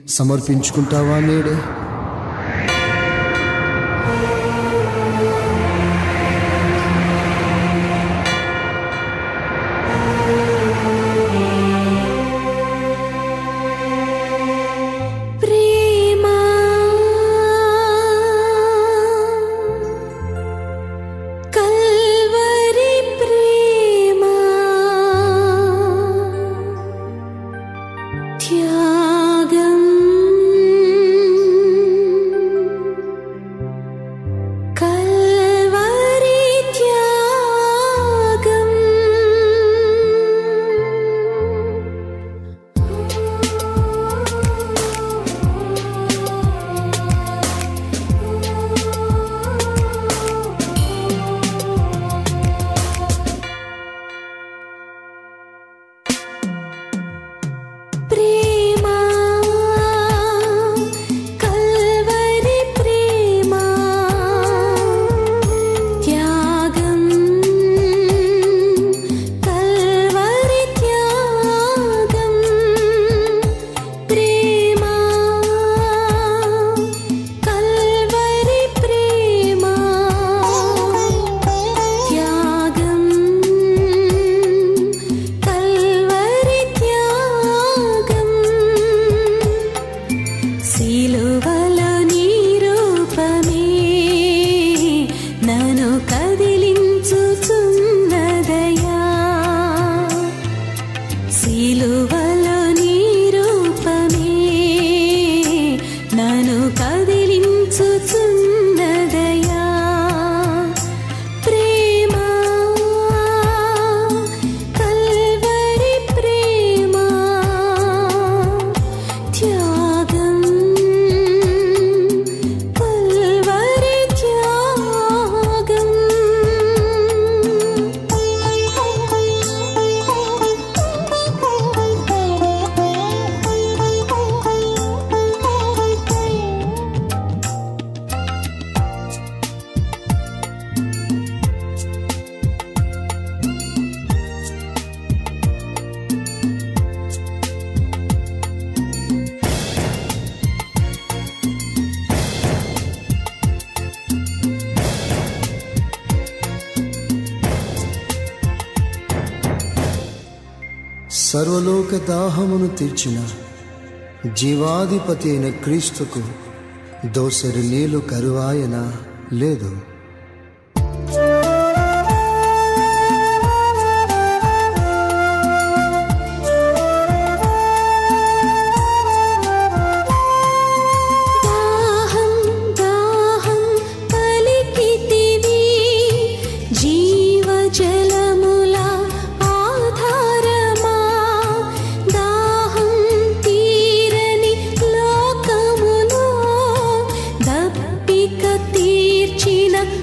సమర్పించుకుంటావా నేడే ప్రేమా కల్వరి ప్రేమా త్యాగం కల్వరి త్యాగం ప్రేమా కల్వరి ప్రేమా త్యాగం కల్వరి త్యాగం ప్రేమా కల్వరి ప్రేమా త్యాగం కల్వరి త్యాగం సిలువలో నీ రూపమే నన్ను కదిలించుచున్నదయా సిలువలో నీ రూపమే నన్ను కదిలించుచున్నదయా ప్రేమా కల్వరి ప్రేమా త్యాగం కల్వరి త్యాగం సర్వలోక దాహమును తీర్చిన జీవాధిపతి అయిన క్రీస్తుకు దోసరి నీళ్లు కరువాయన లేదు దాహం దాహం పలికితివి జీవజలముల ఆధారమా దాహం తీరని లోకములో దప్పిక తీర్చిన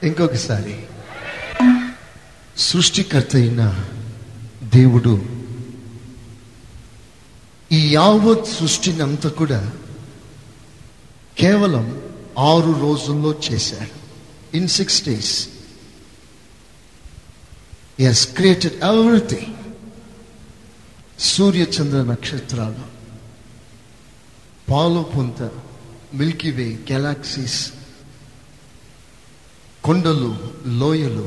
ఇంకొకసారి సృష్టికర్త అయిన దేవుడు ఈ యావత్ సృష్టిని అంతా కూడా కేవలం ఆరు రోజుల్లో చేశాడు in six days yes created everything సూర్య చంద్ర నక్షత్రాలు పాలు పొంత మిల్కీవే గెలాక్సీస్ కొండలు లోయలు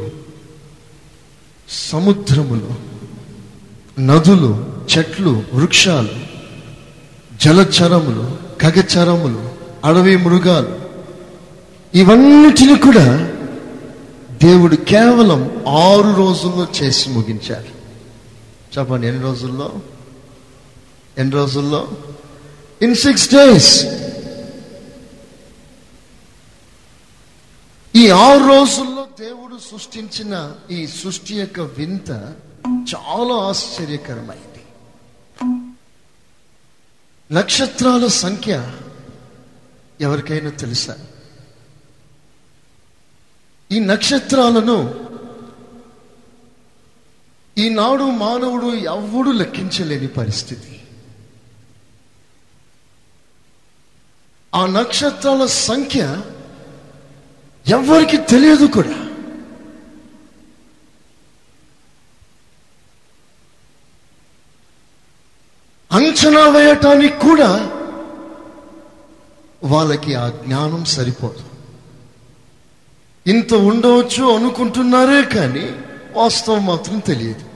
సముద్రములు నదులు చెట్లు వృక్షాలు జలచరములు ఖగచరములు అడవి మృగాలు ఇవన్నిటిని కూడా దేవుడు కేవలం ఆరు రోజుల్లో చేసి ముగించాడు చెప్పండి ఎన్ని రోజుల్లో ఎన్ని రోజుల్లో ఇన్ సిక్స్ డేస్ ఈ ఆరు రోజుల్లో దేవుడు సృష్టించిన ఈ సృష్టి యొక్క వింత చాలా ఆశ్చర్యకరమైంది నక్షత్రాల సంఖ్య ఎవరికైనా తెలుసా ఈ నక్షత్రాలను ఈనాడు మానవుడు ఎవడు లెక్కించలేని పరిస్థితి ఆ నక్షత్రాల సంఖ్య ఎవరికి తెలియదు కూడా అంచనా వేయటానికి కూడా వాళ్ళకి ఆ జ్ఞానం సరిపోదు ఇంత ఉండవచ్చు అనుకుంటున్నారే కానీ వాస్తవం మాత్రం తెలియదు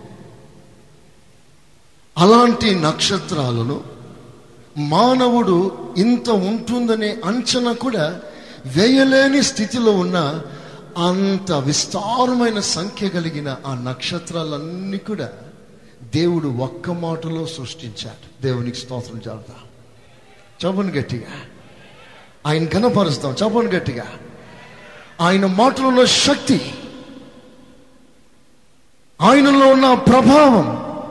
అలాంటి నక్షత్రాలను మానవుడు ఇంత ఉంటుందనే అంచనా కూడా వేయలేని స్థితిలో ఉన్న అంత విస్తారమైన సంఖ్య కలిగిన ఆ నక్షత్రాలన్నీ కూడా దేవుడు ఒక్క మాటలో సృష్టించాడు దేవునికి స్తోత్రం చేద్దాం చెప్పండి గట్టిగా ఆయన కనపరుస్తాం చెప్పండి గట్టిగా ఆయన మాటలో ఉన్న శక్తి ఆయనలో ఉన్న ప్రభావం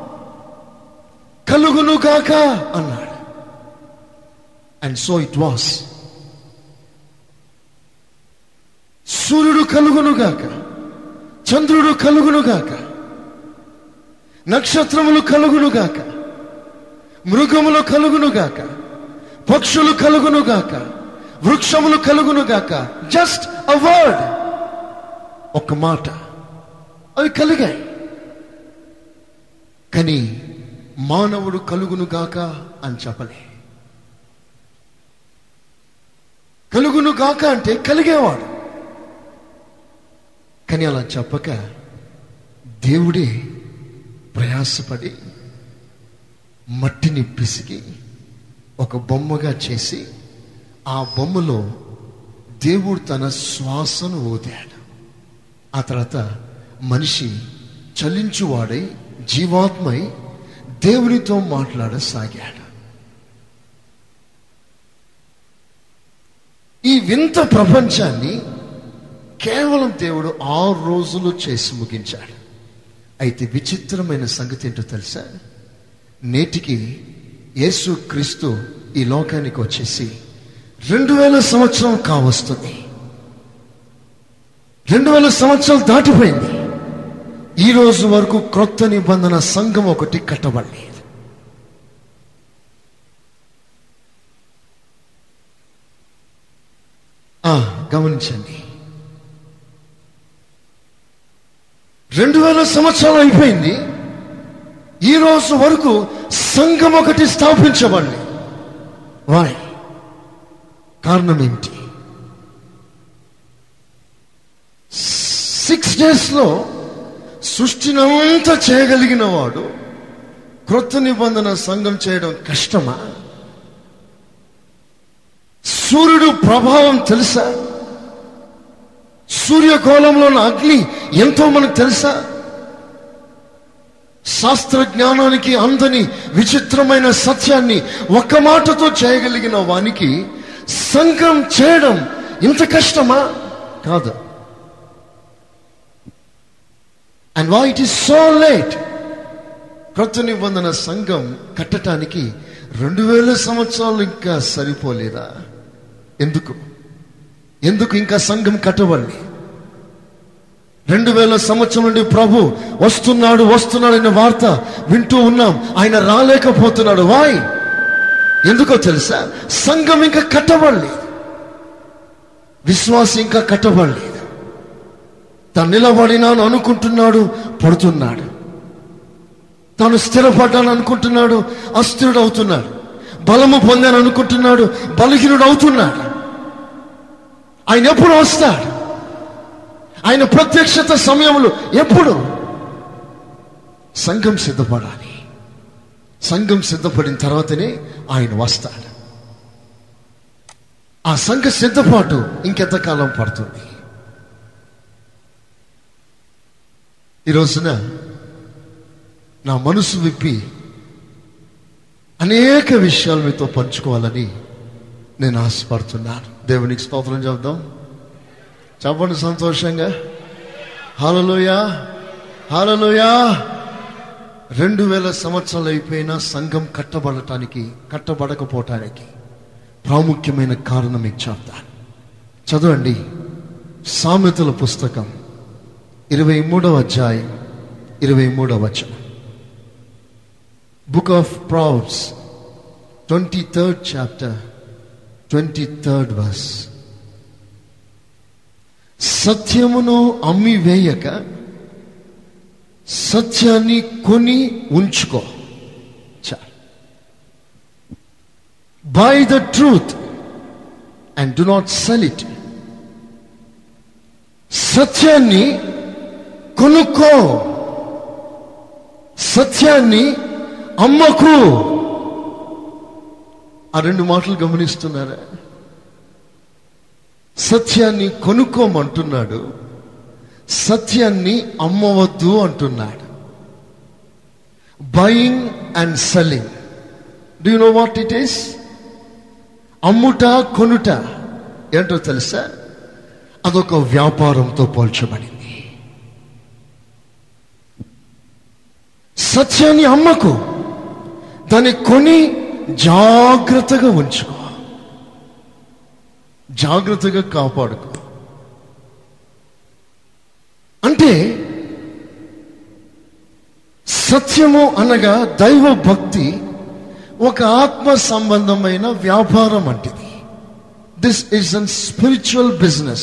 కలుగును కాక అన్నాడు అండ్ సో ఇట్ వాస్ సూర్యుడు కలుగును గాక చంద్రుడు కలుగును గాక నక్షత్రములు కలుగును గాక మృగములు కలుగును గాక పక్షులు కలుగును గాక వృక్షములు కలుగును గాక జస్ట్ అ వర్డ్ ఒక మాట అవి కలిగాయి కానీ మానవుడు కలుగును గాక అని చెప్పలే కలుగును గాక అంటే కలిగేవాడు కానీ అలా చెప్పక దేవుడే ప్రయాసపడి మట్టిని పిసికి ఒక బొమ్మగా చేసి ఆ బొమ్మలో దేవుడు తన శ్వాసను ఊదాడు ఆ తర్వాత మనిషి చలించువాడై జీవాత్మై దేవునితో మాట్లాడసాగాడు ఈ వింత ప్రపంచాన్ని కేవలం దేవుడు ఆరు రోజులు చేసి ముగించాడు అయితే విచిత్రమైన సంగతి ఏంటో తెలుసా నేటికి యేసు క్రీస్తు ఈ లోకానికి వచ్చేసి రెండు వేల సంవత్సరం కావస్తుంది రెండు వేల సంవత్సరాలు దాటిపోయింది ఈ రోజు వరకు క్రొత్త నిబంధన సంఘం ఒకటి కట్టబడలేదు ఆ, గమనించండి రెండు వేల సంవత్సరాలు అయిపోయింది ఈ రోజు వరకు సంఘం ఒకటి స్థాపించబడింది వాయ్ కారణం ఏంటి సిక్స్ డేస్ లో సృష్టినంతా చేయగలిగిన వాడు క్రొత్త నిబంధన సంఘం చేయడం కష్టమా సూర్యుడు ప్రభావం తెలుసా సూర్యకోళంలో ఉన్న అగ్ని ఎంతో మనకు తెలుసా శాస్త్ర జ్ఞానానికి అందని విచిత్రమైన సత్యాన్ని ఒక్క మాటతో చేయగలిగిన వానికి సంఘం చేయడం ఇంత కష్టమా కాదు and why it is so late క్రొత్త నిబంధన సంఘం కట్టడానికి రెండు వేల సంవత్సరాలు ఇంకా సరిపోలేదా ఎందుకు ఎందుకు ఇంకా సంఘం కట్టబడి రెండు వేల సంవత్సరం నుండి ప్రభు వస్తున్నాడు వస్తున్నాడు అనే వార్త వింటూ ఉన్నాం ఆయన రాలేకపోతున్నాడు వాయ్ ఎందుకో తెలుసా సంఘం ఇంకా కట్టబడలేదు విశ్వాసం ఇంకా కట్టబడలేదు తాను నిలబడినాను అనుకుంటున్నాడు పడుతున్నాడు తాను స్థిరపడ్డాను అనుకుంటున్నాడు అస్థిరుడు అవుతున్నాడు బలము పొందాను అనుకుంటున్నాడు బలహీనుడు అవుతున్నాడు ఆయన ఎప్పుడు వస్తాడు ఆయన ప్రత్యక్షత సమయంలో ఎప్పుడు సంఘం సిద్ధపడాలి సంఘం సిద్ధపడిన తర్వాతనే ఆయన వస్తాడు ఆ సంఘ సిద్ధపాటు ఇంకెంతకాలం పడుతుంది ఈ రోజున నా మనసు విప్పి అనేక విషయాలు మీతో పంచుకోవాలని నేను ఆశపడుతున్నాను దేవునికి స్తోత్రం చెప్దాం చెప్పండి సంతోషంగా హాలలోయా హాలలోయా రెండు వేల సంవత్సరాలు అయిపోయినా సంఘం కట్టబడటానికి కట్టబడకపోవటానికి ప్రాముఖ్యమైన కారణం మీకు చెప్తాను చదవండి సామెతల పుస్తకం ఇరవై మూడవ అధ్యాయం ఇరవై మూడవ వచనం book of Proverbs twenty third chapter twenty third verse సత్యమును అమ్మి వేయక సత్యాన్ని కొని ఉంచుకో buy the truth and do not sell it సత్యాన్ని కొనుక్కో సత్యాన్ని అమ్మకు ఆ రెండు మాటలు గమనిస్తున్నారా సత్యాన్ని కొనుక్కోమంటున్నాడు సత్యాన్ని అమ్మవద్దు అంటున్నాడు buying and selling do you know what it is అమ్ముట కొనుట ఏంటో తెలుసా అదొక వ్యాపారంతో పోల్చబడింది సత్యాన్ని అమ్మకు దాన్ని కొని జాగ్రత్తగా ఉంచుకో జాగ్రత్తగా కాపాడుకో అంటే సత్యము అనగా దైవ భక్తి ఒక ఆత్మ సంబంధమైన వ్యాపారం అంటిది this is an spiritual business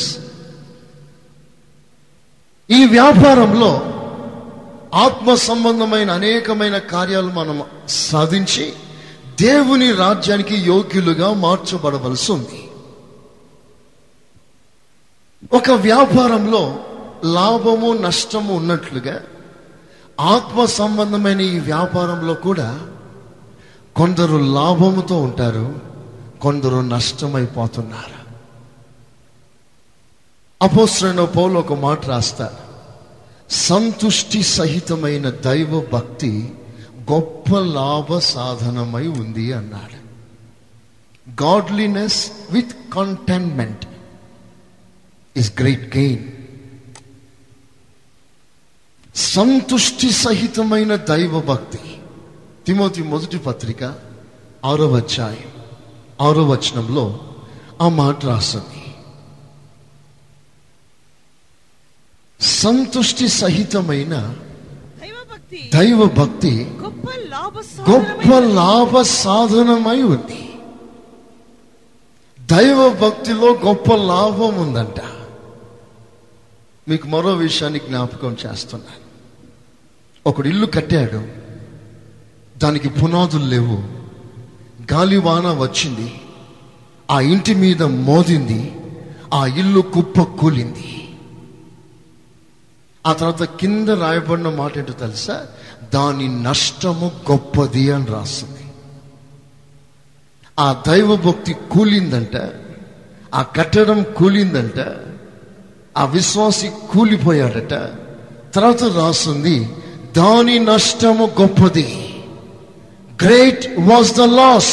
ఈ వ్యాపారంలో ఆత్మ సంబంధమైన అనేకమైన కార్యాలు మనం సాధించి దేవుని రాజ్యానికి యోగ్యులుగా మార్చబడవలసి ఉంది ఒక వ్యాపారంలో లాభము నష్టము ఉన్నట్లుగా ఆత్మ సంబంధమైన ఈ వ్యాపారంలో కూడా కొందరు లాభముతో ఉంటారు కొందరు నష్టమైపోతున్నారు అపోసరైన పౌలు ఒక మాట రాస్తారు సంతుష్టి సహితమైన దైవ భక్తి గొప్ప లాభ సాధనమై ఉంది అన్నాడు godliness with contentment is great gain సంతుష్టి సహితమైన దైవ భక్తి తిమోతి మొదటి పత్రిక ఆరో అధ్యాయం ఆరో వచనంలో ఆ మాట రాస్తుంది సంతుష్టి సహితమైన దైవభక్తి దైవ భక్తి గొప్ప లాభ గొప్ప లాభ సాధనమై ఉంది దైవ భక్తిలో గొప్ప లాభం ఉందంట మీకు మరో విషయాన్ని జ్ఞాపకం చేస్తున్నాను ఒకడు ఇల్లు కట్టాడు దానికి పునాదులు లేవు గాలివాన వచ్చింది ఆ ఇంటి మీద మోదింది ఆ ఇల్లు కుప్ప కూలింది ఆ తర్వాత కింద రాయబడిన మాట ఏంటో తెలుసా దాని నష్టము గొప్పది అని రాస్తుంది ఆ దైవ భక్తి కూలిందంట ఆ కట్టడం కూలిందంట ఆ విశ్వాసి కూలిపోయాడట తర్వాత రాస్తుంది దాని నష్టము గొప్పది great was the loss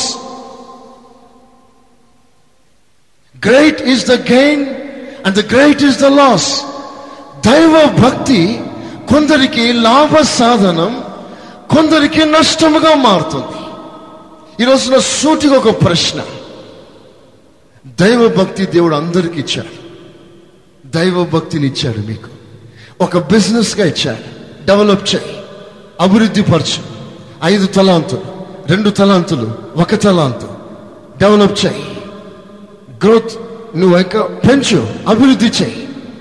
great is the gain and the great is the loss దైవ భక్తి కొందరికి లాభ సాధనం కొందరికి నష్టముగా మారుతుంది ఈరోజు నా సూటిగా ఒక ప్రశ్న దైవ భక్తి దేవుడు అందరికి ఇచ్చాడు దైవ భక్తిని ఇచ్చాడు మీకు ఒక బిజినెస్గా ఇచ్చాడు డెవలప్ చేయి అభివృద్ధి పరచు ఐదు తలాంతులు రెండు తలాంతులు ఒక తలాంతు డెవలప్ చేయి గ్రోత్ నువ్వు ఇంకా పెంచు అభివృద్ధి చేయి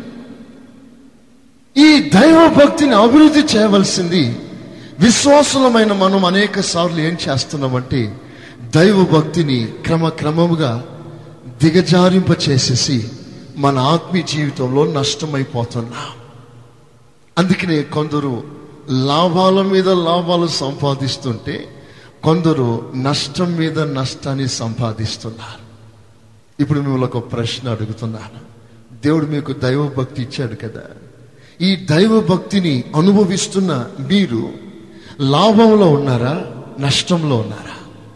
ఈ దైవ భక్తిని అభివృద్ధి చేయవలసింది విశ్వాసులమైన మనం అనేక సార్లు ఏం చేస్తున్నామంటే దైవ భక్తిని క్రమక్రమముగా దిగజారింప చేసేసి మన ఆత్మీయ జీవితంలో నష్టమైపోతున్నాం అందుకనే కొందరు లాభాల మీద లాభాలు సంపాదిస్తుంటే కొందరు నష్టం మీద నష్టాన్ని సంపాదిస్తున్నారు ఇప్పుడు మిమ్మల్ని ఒక ప్రశ్న అడుగుతున్నాను దేవుడు మీకు దైవ భక్తి ఇచ్చాడు కదా ఈ దైవ భక్తిని అనుభవిస్తున్న మీరు లాభంలో ఉన్నారా నష్టంలో ఉన్నారా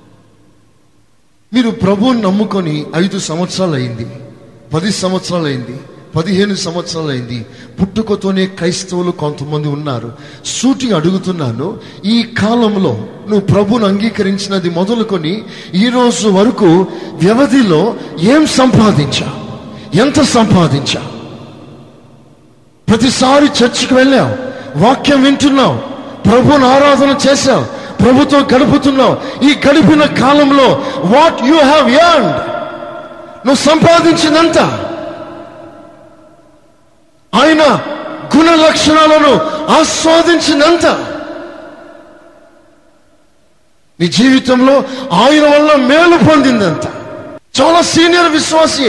మీరు ప్రభువుని నమ్ముకొని ఐదు సంవత్సరాలు అయింది పది సంవత్సరాలు అయింది పదిహేను సంవత్సరాలు అయింది పుట్టుకతోనే క్రైస్తవులు కొంతమంది ఉన్నారు సూటి అడుగుతున్నాను ఈ కాలంలో నువ్వు ప్రభుని అంగీకరించినది మొదలుకొని ఈ రోజు వరకు వ్యవధిలో ఏం సంపాదించా ఎంత సంపాదించా ప్రతిసారి చర్చికి వెళ్ళావు వాక్యం వింటున్నావు ప్రభుని ఆరాధన చేశావు ప్రభుతో గడుపుతున్నావు ఈ గడిపిన కాలంలో వాట్ యు హ్యావ్ ఎర్న్డ్ నువ్వు సంపాదించినంత ఆయన గుణ లక్షణాలను ఆస్వాదించినంత నీ జీవితంలో ఆయన వల్ల మేలు పొందిందంత చాలా సీనియర్ విశ్వాసి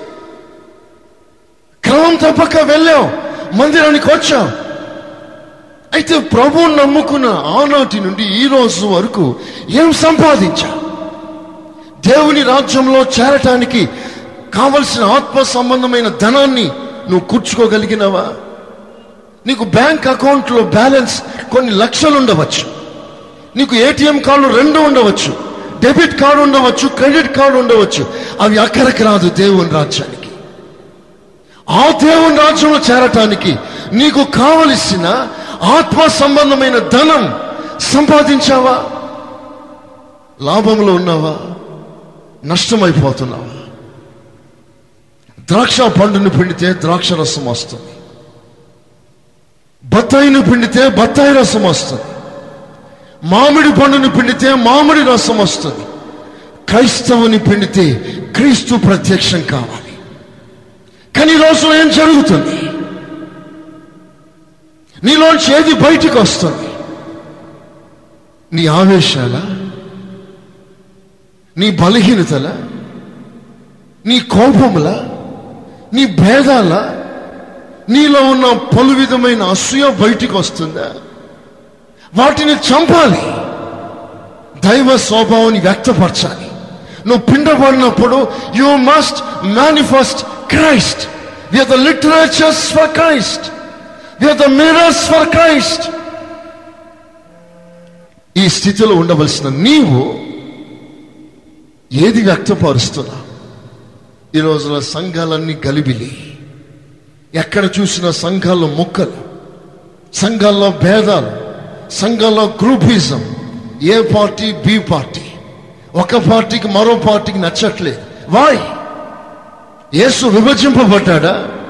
క్రమం తప్పక వెళ్ళాం మందిరానికి వచ్చాం అయితే ప్రభువుని నమ్ముకున్న ఆనాటి నుండి ఈ రోజు వరకు ఏం సంపాదించా దేవుని రాజ్యంలో చేరటానికి కావలసిన ఆత్మ సంబంధమైన ధనాన్ని నువ్వు కూర్చుకోగలిగినవా నీకు బ్యాంక్ అకౌంట్లో బ్యాలెన్స్ కొన్ని లక్షలు ఉండవచ్చు నీకు ఏటీఎం కార్డు రెండు ఉండవచ్చు డెబిట్ కార్డు ఉండవచ్చు క్రెడిట్ కార్డు ఉండవచ్చు అవి అక్కడికి రాదు దేవుని రాజ్యానికి ఆ దేవుని రాజ్యంలో చేరటానికి నీకు కావలసిన ఆత్మ సంబంధమైన ధనం సంపాదించావా లాభంలో ఉన్నావా నష్టమైపోతున్నావా ద్రాక్ష పండుని పిండితే ద్రాక్ష రసం వస్తుంది బత్తాయిని పిండితే బత్తాయి రసం వస్తుంది మామిడి పండుని పిండితే మామిడి రసం వస్తుంది క్రైస్తవుని పిండితే క్రీస్తు ప్రత్యక్షం కావాలి కానీ ఈ రోజులో ఏం జరుగుతుంది నీలోంచి ఏది బయటికి వస్తుంది నీ ఆవేశాల నీ బలహీనతల నీ కోపముల నీ భేదాల నీలో ఉన్న పలు విధమైన అసూయ బయటికి వస్తుందా వాటిని చంపాలి దైవ స్వభావాన్ని వ్యక్తపరచాలి నువ్వు పిండబడినప్పుడు you must manifest Christ we are the literatures for Christ we are the mirrors for Christ ఈ స్థితిలో ఉండవలసిన నీవు ఏది వ్యక్తపరుస్తున్నా ఈ రోజున సంఘాలన్నీ గలిబిలి ఎక్కడ చూసిన సంఘాల్లో ముక్కలు సంఘాల్లో భేదాలు సంఘాల్లో groupism A party B party ఒక పార్టీకి మరో పార్టీకి నచ్చట్లేదు వాయ్ యేసు విభజింపబడ్డా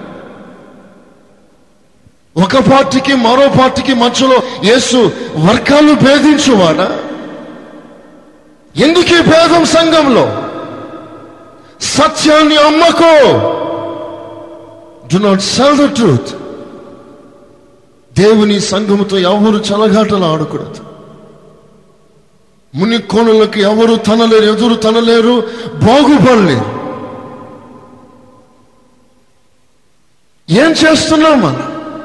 ఒక పార్టీకి మరో పార్టీకి మధ్యలో యేసు వర్గాలు భేదించువాడా ఎందుకు ఈ భేదం సంఘంలో సత్యాన్ని అమ్మకో do not sell the truth దేవుని సంఘముతో ఎవరు చలగాటలు ఆడకూడదు ముని కోణులకు ఎవరు తనలేరు ఎదురు తనలేరు బాగుపడలేరు ఏం చేస్తున్నాం మనం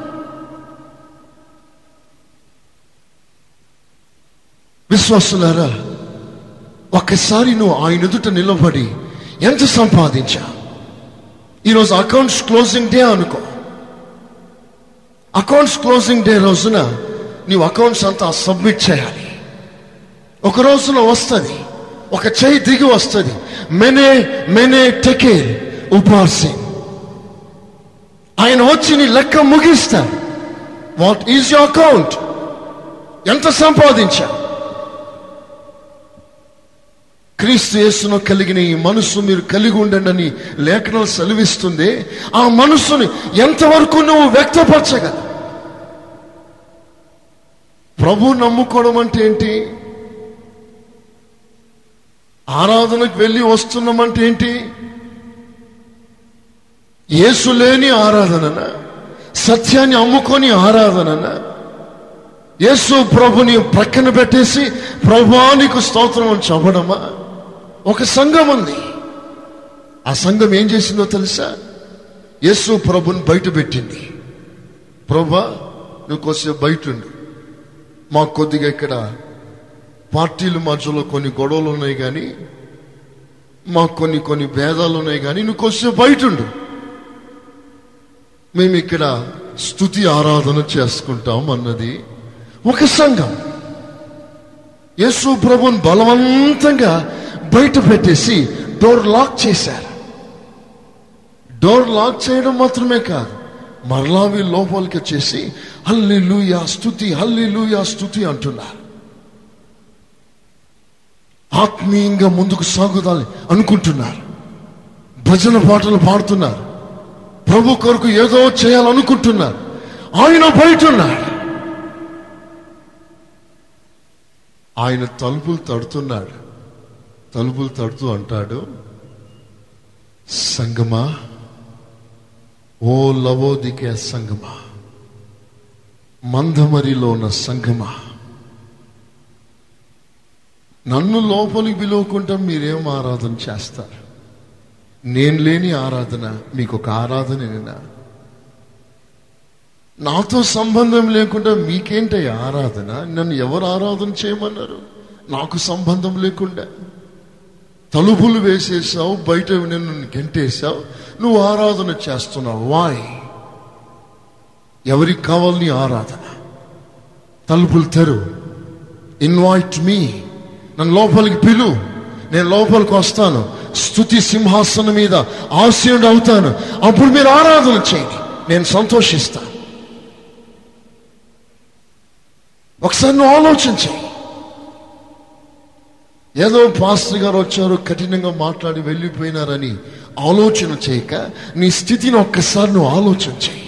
విశ్వాసులారా ఒక్కసారి నువ్వు ఆయన ఎదుట నిలబడి ఎంత సంపాదించా ఈరోజు అకౌంట్స్ క్లోజింగ్ డే అనుకో అకౌంట్స్ క్లోజింగ్ డే రోజున నీవు అకౌంట్స్ అంతా సబ్మిట్ చేయాలి ఒక రోజున వస్తుంది ఒక చేయి దిగి వస్తుంది మెనే మెనే టెకేల్ ఉపార్సింగ్ ఆయన వచ్చి నీ లెక్క ముగిస్తాడు వాట్ ఈజ్ యువర్ అకౌంట్ ఎంత సంపాదించా క్రీస్తు యేసును కలిగిన ఈ మనస్సు మీరు కలిగి ఉండండి అని లేఖనం సెలవిస్తుంది ఆ మనస్సుని ఎంతవరకు నువ్వు వ్యక్తపరచగలవు ప్రభు నమ్ముకోవడం అంటే ఏంటి ఆరాధనకు వెళ్ళి వస్తున్నామంటే ఏంటి యేసు లేని ఆరాధనన సత్యాన్ని అమ్ముకొని ఆరాధనన యేసు ప్రభుని ప్రక్కన పెట్టేసి ప్రభానికి స్తోత్రం అని చెప్పడమా ఒక సంఘం ఉంది ఆ సంఘం ఏం చేసిందో తెలుసా యేసు ప్రభుని బయట పెట్టింది ప్రభా నువ్వు కొద్దిసేపు బయట ఉండు మాకు కొద్దిగా ఇక్కడ పార్టీల మధ్యలో కొన్ని గొడవలు ఉన్నాయి కానీ మాకు కొన్ని కొన్ని భేదాలు ఉన్నాయి కానీ నువ్వు కొద్దిసేపు బయట ఉండు మేము ఇక్కడ స్తుతి ఆరాధన చేసుకుంటాం అన్నది ఒక సంఘం యేసు ప్రభుని బలవంతంగా బయట పెట్టేసి డోర్ లాక్ చేశారు డోర్ లాక్ చేయడం మాత్రమే కాదు మరలా వీళ్ళు లోపలికి వచ్చేసి హల్లి లూయా స్థుతి హల్లి లూయా స్థుతి అంటున్నారు ఆత్మీయంగా ముందుకు సాగుదాలి అనుకుంటున్నారు భజన పాటలు పాడుతున్నారు ప్రభు కొరకు ఏదో చేయాలనుకుంటున్నారు ఆయన బయట ఉన్నాడు ఆయన తలుపులు తడుతున్నాడు తలుపులు తడుతూ అంటాడు సంగమా ఓ లవోదికే సంగమా మందమరిలో ఉన్న సంగమా నన్ను లోపలికి పిలువకుండా మీరేం ఆరాధన చేస్తారు నేను లేని ఆరాధన మీకు ఒక ఆరాధనేనా నాతో సంబంధం లేకుండా మీకేంటయ్యా ఆరాధన నన్ను ఎవరు ఆరాధన చేయమన్నారు నాకు సంబంధం లేకుండా తలుపులు వేసేసావు బయట నిన్ను గెంటేసావు నువ్వు ఆరాధన చేస్తున్నావు వాయ్ ఎవరికి కావాలి నీ ఆరాధన తలుపులు తెరు ఇన్వైట్ మీ నన్ను లోపలికి పిలు నేను లోపలికి వస్తాను స్థుతి సింహాసనం మీద ఆశయుడు అవుతాను అప్పుడు మీరు ఆరాధన చేయండి నేను సంతోషిస్తాను ఒకసారి నువ్వు ఆలోచించే ఏదో పాస్టర్ గారు వచ్చారు కఠినంగా మాట్లాడి వెళ్ళిపోయినారని ఆలోచన చేయక నీ స్థితిని ఒక్కసారి నువ్వు ఆలోచన చేయి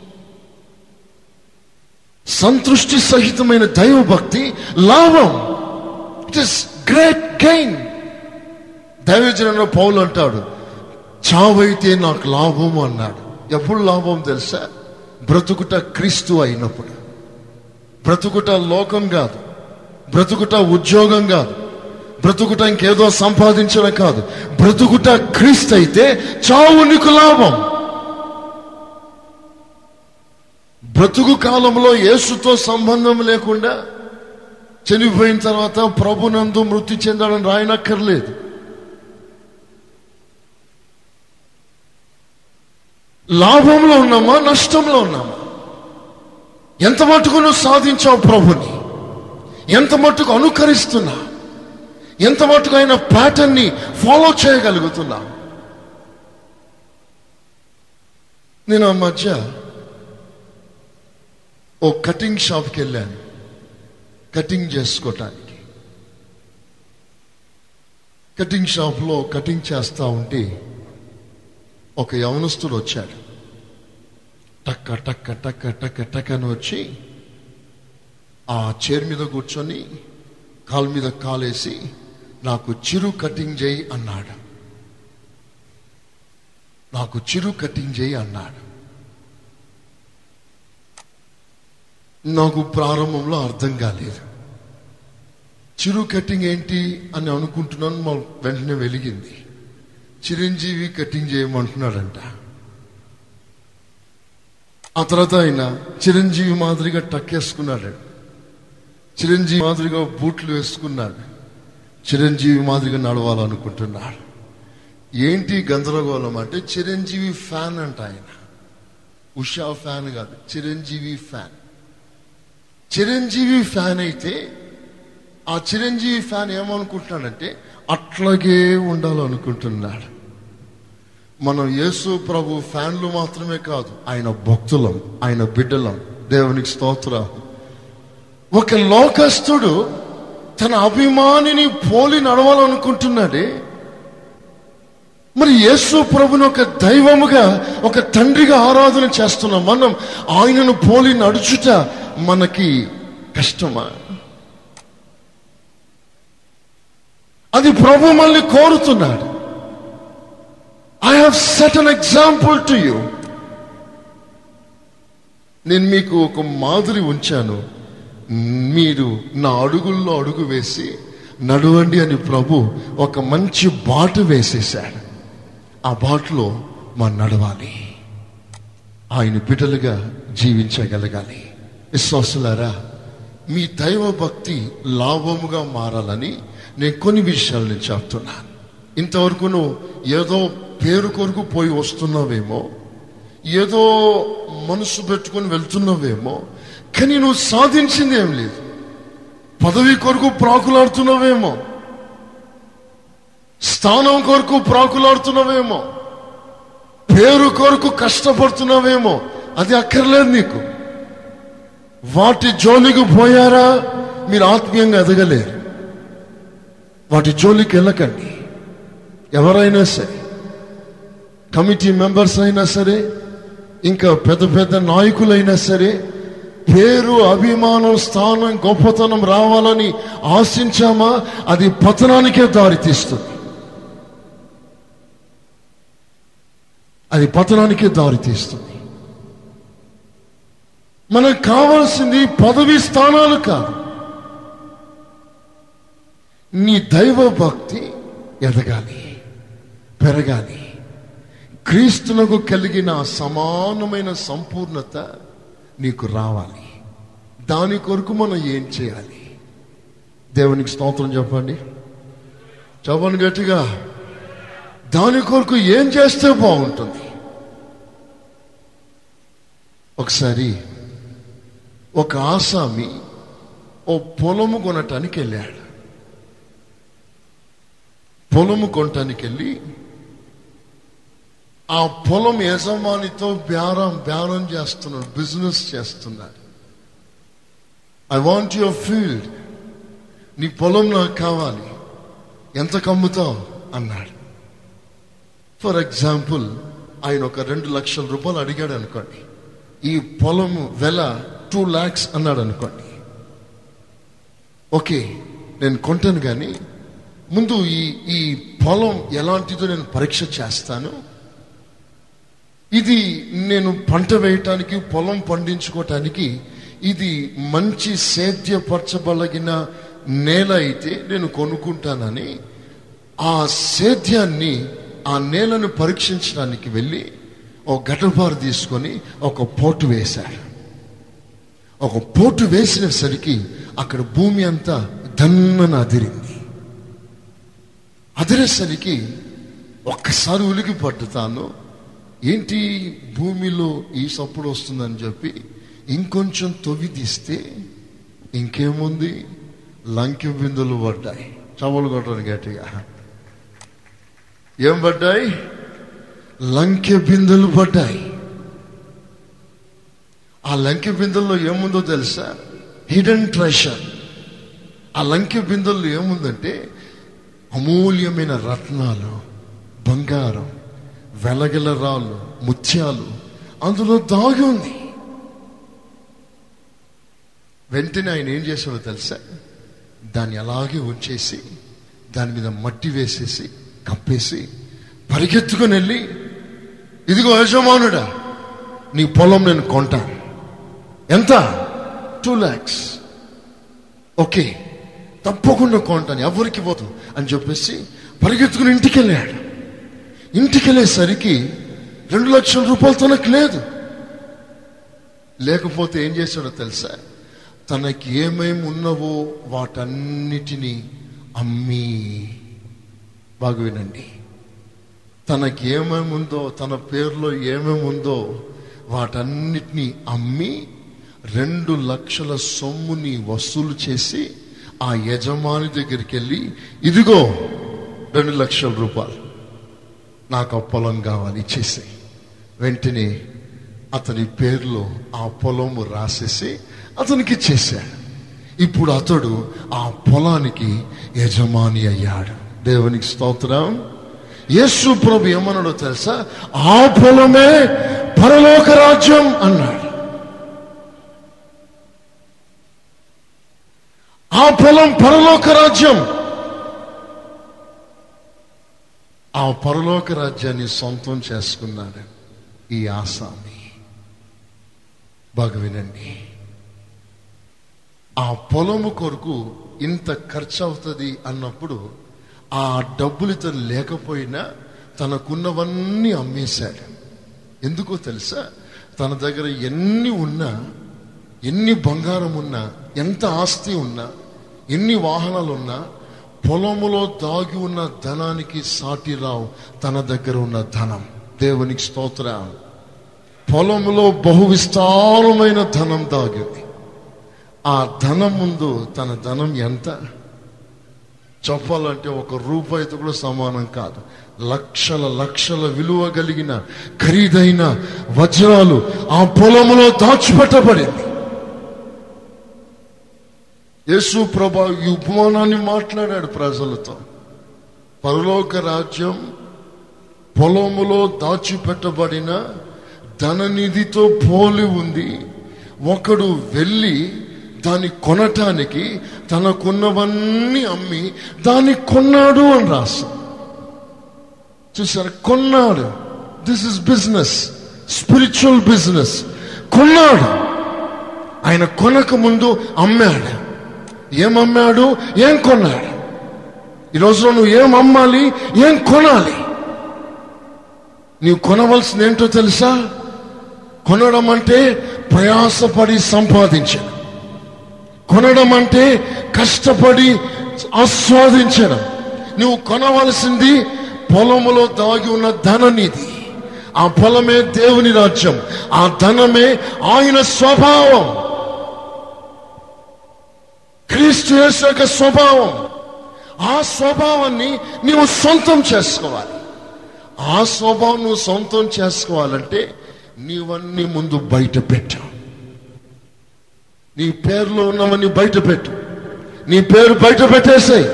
సంతృష్టి సహితమైన దైవభక్తి లాభం ఇట్ ఇస్ గ్రేట్ గెయిన్ దైవజనంలో పౌలు అంటాడు చావైతే నాకు లాభం అన్నాడు ఎప్పుడు లాభం తెలుసా బ్రతుకుట క్రీస్తు అయినప్పుడు బ్రతుకుట లోకం కాదు బ్రతుకుట ఉద్యోగం కాదు బ్రతుకుట ఇంకేదో సంపాదించడం కాదు బ్రతుకుట క్రీస్తు అయితే చావు నీకు లాభం బ్రతుకు కాలంలో యేసుతో సంబంధం లేకుండా చనిపోయిన తర్వాత ప్రభునందు మృతి చెందడం రాయనక్కర్లేదు లాభంలో ఉన్నామా నష్టంలో ఉన్నామా ఎంత మటుకు నువ్వు సాధించావు ప్రభుని ఎంత మటుకు అనుకరిస్తున్నా ఎంత మటుకు ఆయన ప్యాటర్న్ ని ఫాలో చేయగలుగుతున్నా నేను ఆ మధ్య ఓ కటింగ్ షాప్కి వెళ్ళాను కటింగ్ చేసుకోవటానికి కటింగ్ షాప్లో కటింగ్ చేస్తా ఉంటే ఒక యవనస్తుడు వచ్చాడు టక్క టక్క టక్క టక్క టక్క అని వచ్చి ఆ చైర్ మీద కూర్చొని కాలు మీద కాలేసి నాకు చిరు కటింగ్ చేయి అన్నాడు నాకు చిరు కటింగ్ చేయి అన్నాడు నాకు ప్రారంభంలో అర్థం కాలేదు చిరు కటింగ్ ఏంటి అని అనుకుంటున్నాను మా వెంటనే వెలిగింది చిరంజీవి కటింగ్ చేయమంటున్నాడంట ఆ తర్వాత ఆయన చిరంజీవి మాదిరిగా టక్కేసుకున్నాడు చిరంజీవి మాదిరిగా బూట్లు వేసుకున్నాడు చిరంజీవి మాదిరిగా నడవాలనుకుంటున్నాడు ఏంటి గందరగోళం అంటే చిరంజీవి ఫ్యాన్ అంట ఆయన ఉషా ఫ్యాన్ కాదు చిరంజీవి ఫ్యాన్ చిరంజీవి ఫ్యాన్ అయితే ఆ చిరంజీవి ఫ్యాన్ ఏమనుకుంటున్నాడంటే అట్లాగే ఉండాలనుకుంటున్నాడు మనం యేసు ప్రభు ఫ్యాన్లు మాత్రమే కాదు ఆయన భక్తులం ఆయన బిడ్డలం దేవునికి స్తోత్ర ఒక లోకస్తుడు తన అభిమానిని పోలి నడవాలనుకుంటున్నాడే మరి యేసు ప్రభుని ఒక దైవముగా ఒక తండ్రిగా ఆరాధన చేస్తున్నాం మనం ఆయనను పోలి నడుచుట మనకి కష్టమా అది ప్రభు మళ్ళీ కోరుతున్నాడు I have set an example to you నేను మీకు ఒక మాదిరి ఉంచాను మీరు నా అడుగుల్లో అడుగు వేసి నడవండి అని ప్రభు ఒక మంచి బాటు వేసేశాడు ఆ బాటులో మనం నడవాలి ఆయన బిడ్డలుగా జీవించగలగాలి విశ్వాసులారా మీ దైవ భక్తి లాభముగా మారాలని నేను కొన్ని విషయాలు నేను చెప్తున్నాను ఇంతవరకు నువ్వు ఏదో పేరు కొరకు పోయి వస్తున్నావేమో ఏదో మనసు పెట్టుకొని వెళ్తున్నావేమో కానీ నువ్వు సాధించింది ఏం లేదు పదవి కొరకు ప్రాకులాడుతున్నావేమో స్థానం కొరకు ప్రాకులాడుతున్నావేమో పేరు కొరకు కష్టపడుతున్నావేమో అది అక్కర్లేదు నీకు వాటి జోలికి పోయారా మీరు ఆత్మీయంగా ఎదగలేరు వాటి జోలికి వెళ్ళకండి ఎవరైనా సరే కమిటీ మెంబర్స్ అయినా సరే ఇంకా పెద్ద పెద్ద నాయకులైనా సరే పేరు అభిమానం స్థానం గొప్పతనం రావాలని ఆశించామా అది పతనానికే దారితీస్తుంది అది పతనానికే దారితీస్తుంది మనకు కావాల్సింది పదవి స్థానాలు కాదు నీ దైవ భక్తి ఎదగాలి పెరగాలి క్రీస్తునకు కలిగిన సమానమైన సంపూర్ణత నీకు రావాలి దాని కొరకు మనం ఏం చేయాలి దేవునికి స్తోత్రం చెప్పండి చెప్పండి గట్టిగా దాని కొరకు ఏం చేస్తే బాగుంటుంది ఒకసారి ఒక ఆసామి ఓ పొలము కొనటానికి వెళ్ళాడు పొలము కొనటానికి వెళ్ళి ఆ పొలం యజమానితో బేరం బేరం చేస్తున్నాడు బిజినెస్ చేస్తున్నాడు ఐ వాంట్ యువర్ ఫీల్డ్ నీ పొలం నాకు కావాలి ఎంత కమ్ముతావు అన్నాడు ఫర్ ఎగ్జాంపుల్ ఆయన ఒక రెండు లక్షల రూపాయలు అడిగాడు అనుకోండి ఈ పొలము వెల టూ ల్యాక్స్ అన్నాడు అనుకోండి ఓకే నేను కొంటాను కానీ ముందు ఈ ఈ పొలం ఎలాంటిదో నేను పరీక్ష చేస్తాను ఇది నేను పంట వేయటానికి పొలం పండించుకోవటానికి ఇది మంచి సేద్యపరచబలగిన నేల అయితే నేను కొనుక్కుంటానని ఆ సేద్యాన్ని ఆ నేలను పరీక్షించడానికి వెళ్ళి ఒక గటపారు తీసుకొని ఒక పోటు వేశాడు ఒక పోటు వేసినసరికి అక్కడ భూమి అంతా దన్నన అదిరింది అదిరేసరికి ఒక్కసారి ఉలికి పట్టుతాను ఏంటి భూమిలో ఈ సప్పుడు వస్తుందని చెప్పి ఇంకొంచెం తొవ్వి తీస్తే ఇంకేముంది లంకె బిందులు పడ్డాయి చవలు కొట్టడానికి గట్టిగా ఏం పడ్డాయి లంకె బిందులు పడ్డాయి ఆ లంకె బిందుల్లో ఏముందో తెలుసా హిడెన్ ట్రెషర్ ఆ లంకె బిందుల్లో ఏముందంటే అమూల్యమైన రత్నాలు బంగారం వెలగల రాళ్ళు ముత్యాలు అందులో దాగి ఉంది వెంటనే ఆయన ఏం చేశాడో తెలుసా దాన్ని అలాగే ఉంచేసి దాని మీద మట్టి వేసేసి కప్పేసి పరిగెత్తుకుని వెళ్ళి ఇదిగో యజమానుడా నీ పొలం నేను కొంటాను ఎంత టూ ల్యాక్స్ ఓకే తప్పకుండా కొంటాను ఎవరికి పోదు అని చెప్పేసి పరిగెత్తుకుని ఇంటికి వెళ్ళాడు ఇంటికి వెళ్ళేసరికి రెండు లక్షల రూపాయలు తనకు లేదు లేకపోతే ఏం చేశాడో తెలుసా తనకి ఏమేమి ఉన్నవో వాటన్నిటినీ అమ్మి బాగా వినండి తనకి ఏమేమి ఉందో తన పేరులో ఏమేమి ఉందో వాటన్నిటినీ అమ్మి రెండు లక్షల సొమ్ముని వసూలు చేసి ఆ యజమాని దగ్గరికి వెళ్ళి ఇదిగో రెండు లక్షల రూపాయలు నాకు ఆ పొలం కావాలి ఇచ్చేసి వెంటనే అతని పేరులో ఆ పొలము రాసేసి అతనికి ఇచ్చేశాడు ఇప్పుడు అతడు ఆ పొలానికి యజమాని అయ్యాడు దేవునికి స్తోత్రం యేసు ప్రభు ఏమన్నాడో తెలుసా ఆ పొలమే పరలోక రాజ్యం అన్నాడు ఆ పొలం పరలోక రాజ్యం ఆ పరలోక రాజ్యాన్ని సొంతం చేసుకున్నాడు ఈ ఆసామి బాగా వినండి ఆ పొలము కొరకు ఇంత ఖర్చు అవుతుంది అన్నప్పుడు ఆ డబ్బులు ఇతను లేకపోయినా తనకున్నవన్నీ అమ్మేశాడు ఎందుకో తెలుసా తన దగ్గర ఎన్ని ఉన్నా ఎన్ని బంగారం ఉన్నా ఎంత ఆస్తి ఉన్నా ఎన్ని వాహనాలు ఉన్నా పొలములో దాగి ఉన్న ధనానికి సాటి రావు తన దగ్గర ఉన్న ధనం దేవునికి స్తోత్రం పొలములో బహు విస్తారమైన ధనం దాగింది ఆ ధనం ముందు తన ధనం ఎంత చెప్పాలంటే ఒక రూపాయితో కూడా సమానం కాదు లక్షల లక్షల విలువ కలిగిన ఖరీదైన వజ్రాలు ఆ పొలములో దాచిపెట్టబడింది యేసు ప్రభా ఈ ఉపమానాన్ని మాట్లాడాడు ప్రజలతో పరలోక రాజ్యం పొలములో దాచిపెట్టబడిన ధననిధితో పోలి ఉంది ఒకడు వెళ్ళి దాన్ని కొనటానికి తనకున్నవన్నీ అమ్మి దాన్ని కొన్నాడు అని రాస్తాం చూసారు కొన్నాడు this is business spiritual business కొన్నాడు ఆయన కొనక ముందు అమ్మాడు ఏం అమ్మాడు ఏం కొన్నాడు ఈ రోజులో నువ్వు ఏం అమ్మాలి ఏం కొనాలి నీవు కొనవలసింది ఏంటో తెలుసా కొనడం అంటే ప్రయాసపడి సంపాదించడం కొనడం అంటే కష్టపడి ఆస్వాదించడం నువ్వు కొనవలసింది పొలములో దాగి ఉన్న ధననిధి ఆ పొలమే దేవుని రాజ్యం ఆ ధనమే ఆయన స్వభావం క్రీస్తు యేసు యొక్క స్వభావం ఆ స్వభావాన్ని నీవు సొంతం చేసుకోవాలి ఆ స్వభావం నువ్వు సొంతం చేసుకోవాలంటే నీవన్నీ ముందు బయట పెట్టు నీ పేరులో ఉన్నవన్నీ బయట పెట్టు నీ పేరు బయట పెట్టేసాయి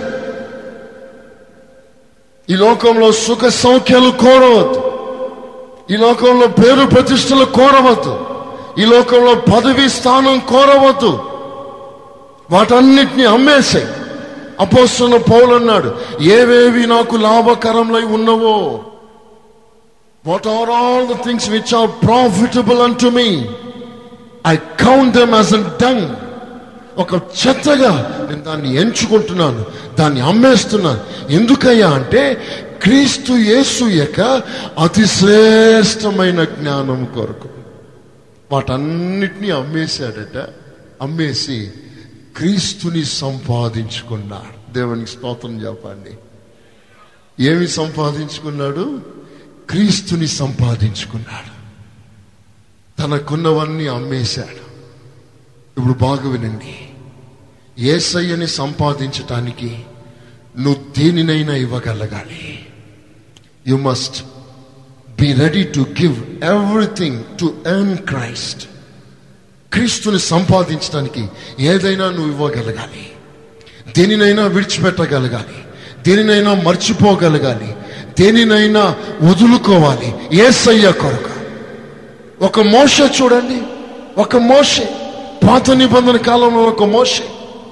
ఈ లోకంలో సుఖ సౌఖ్యాలు కోరవద్దు ఈ లోకంలో పేరు ప్రతిష్టలు కోరవద్దు ఈ లోకంలో పదవి స్థానం కోరవద్దు వాటన్నిటిని అమ్మేసాయి అపోస్తున్న పౌలు అన్నాడు ఏవేవి నాకు లాభకరములై ఉన్నవో what are all the things which are profitable unto me I count them as an dung ఒక చెత్తగా నేను దాన్ని ఎంచుకుంటున్నాను దాన్ని అమ్మేస్తున్నాను ఎందుకయ్యా అంటే క్రీస్తు యేసు యొక్క అతి శ్రేష్టమైన జ్ఞానం కొరకు వాటన్నిటినీ అమ్మేశాడట అమ్మేసి క్రీస్తుని సంపాదించుకున్నాడు దేవునికి స్తోత్రం చెప్పండి ఏమి సంపాదించుకున్నాడు క్రీస్తుని సంపాదించుకున్నాడు తనకున్నవన్నీ అమ్మేశాడు ఇప్పుడు బాగా వినండి ఏసయ్యని సంపాదించటానికి నువ్వు దేనినైనా ఇవ్వగలగాలి you must be ready to give everything to earn Christ క్రీస్తుని సంపాదించడానికి ఏదైనా నువ్వు ఇవ్వగలగాలి దేనినైనా విడిచిపెట్టగలగాలి దేనినైనా మర్చిపోగలగాలి దేనినైనా వదులుకోవాలి ఏసయ్య కొరకు ఒక మోష చూడండి ఒక మోషే పాత నిబంధన కాలంలో ఒక మోషే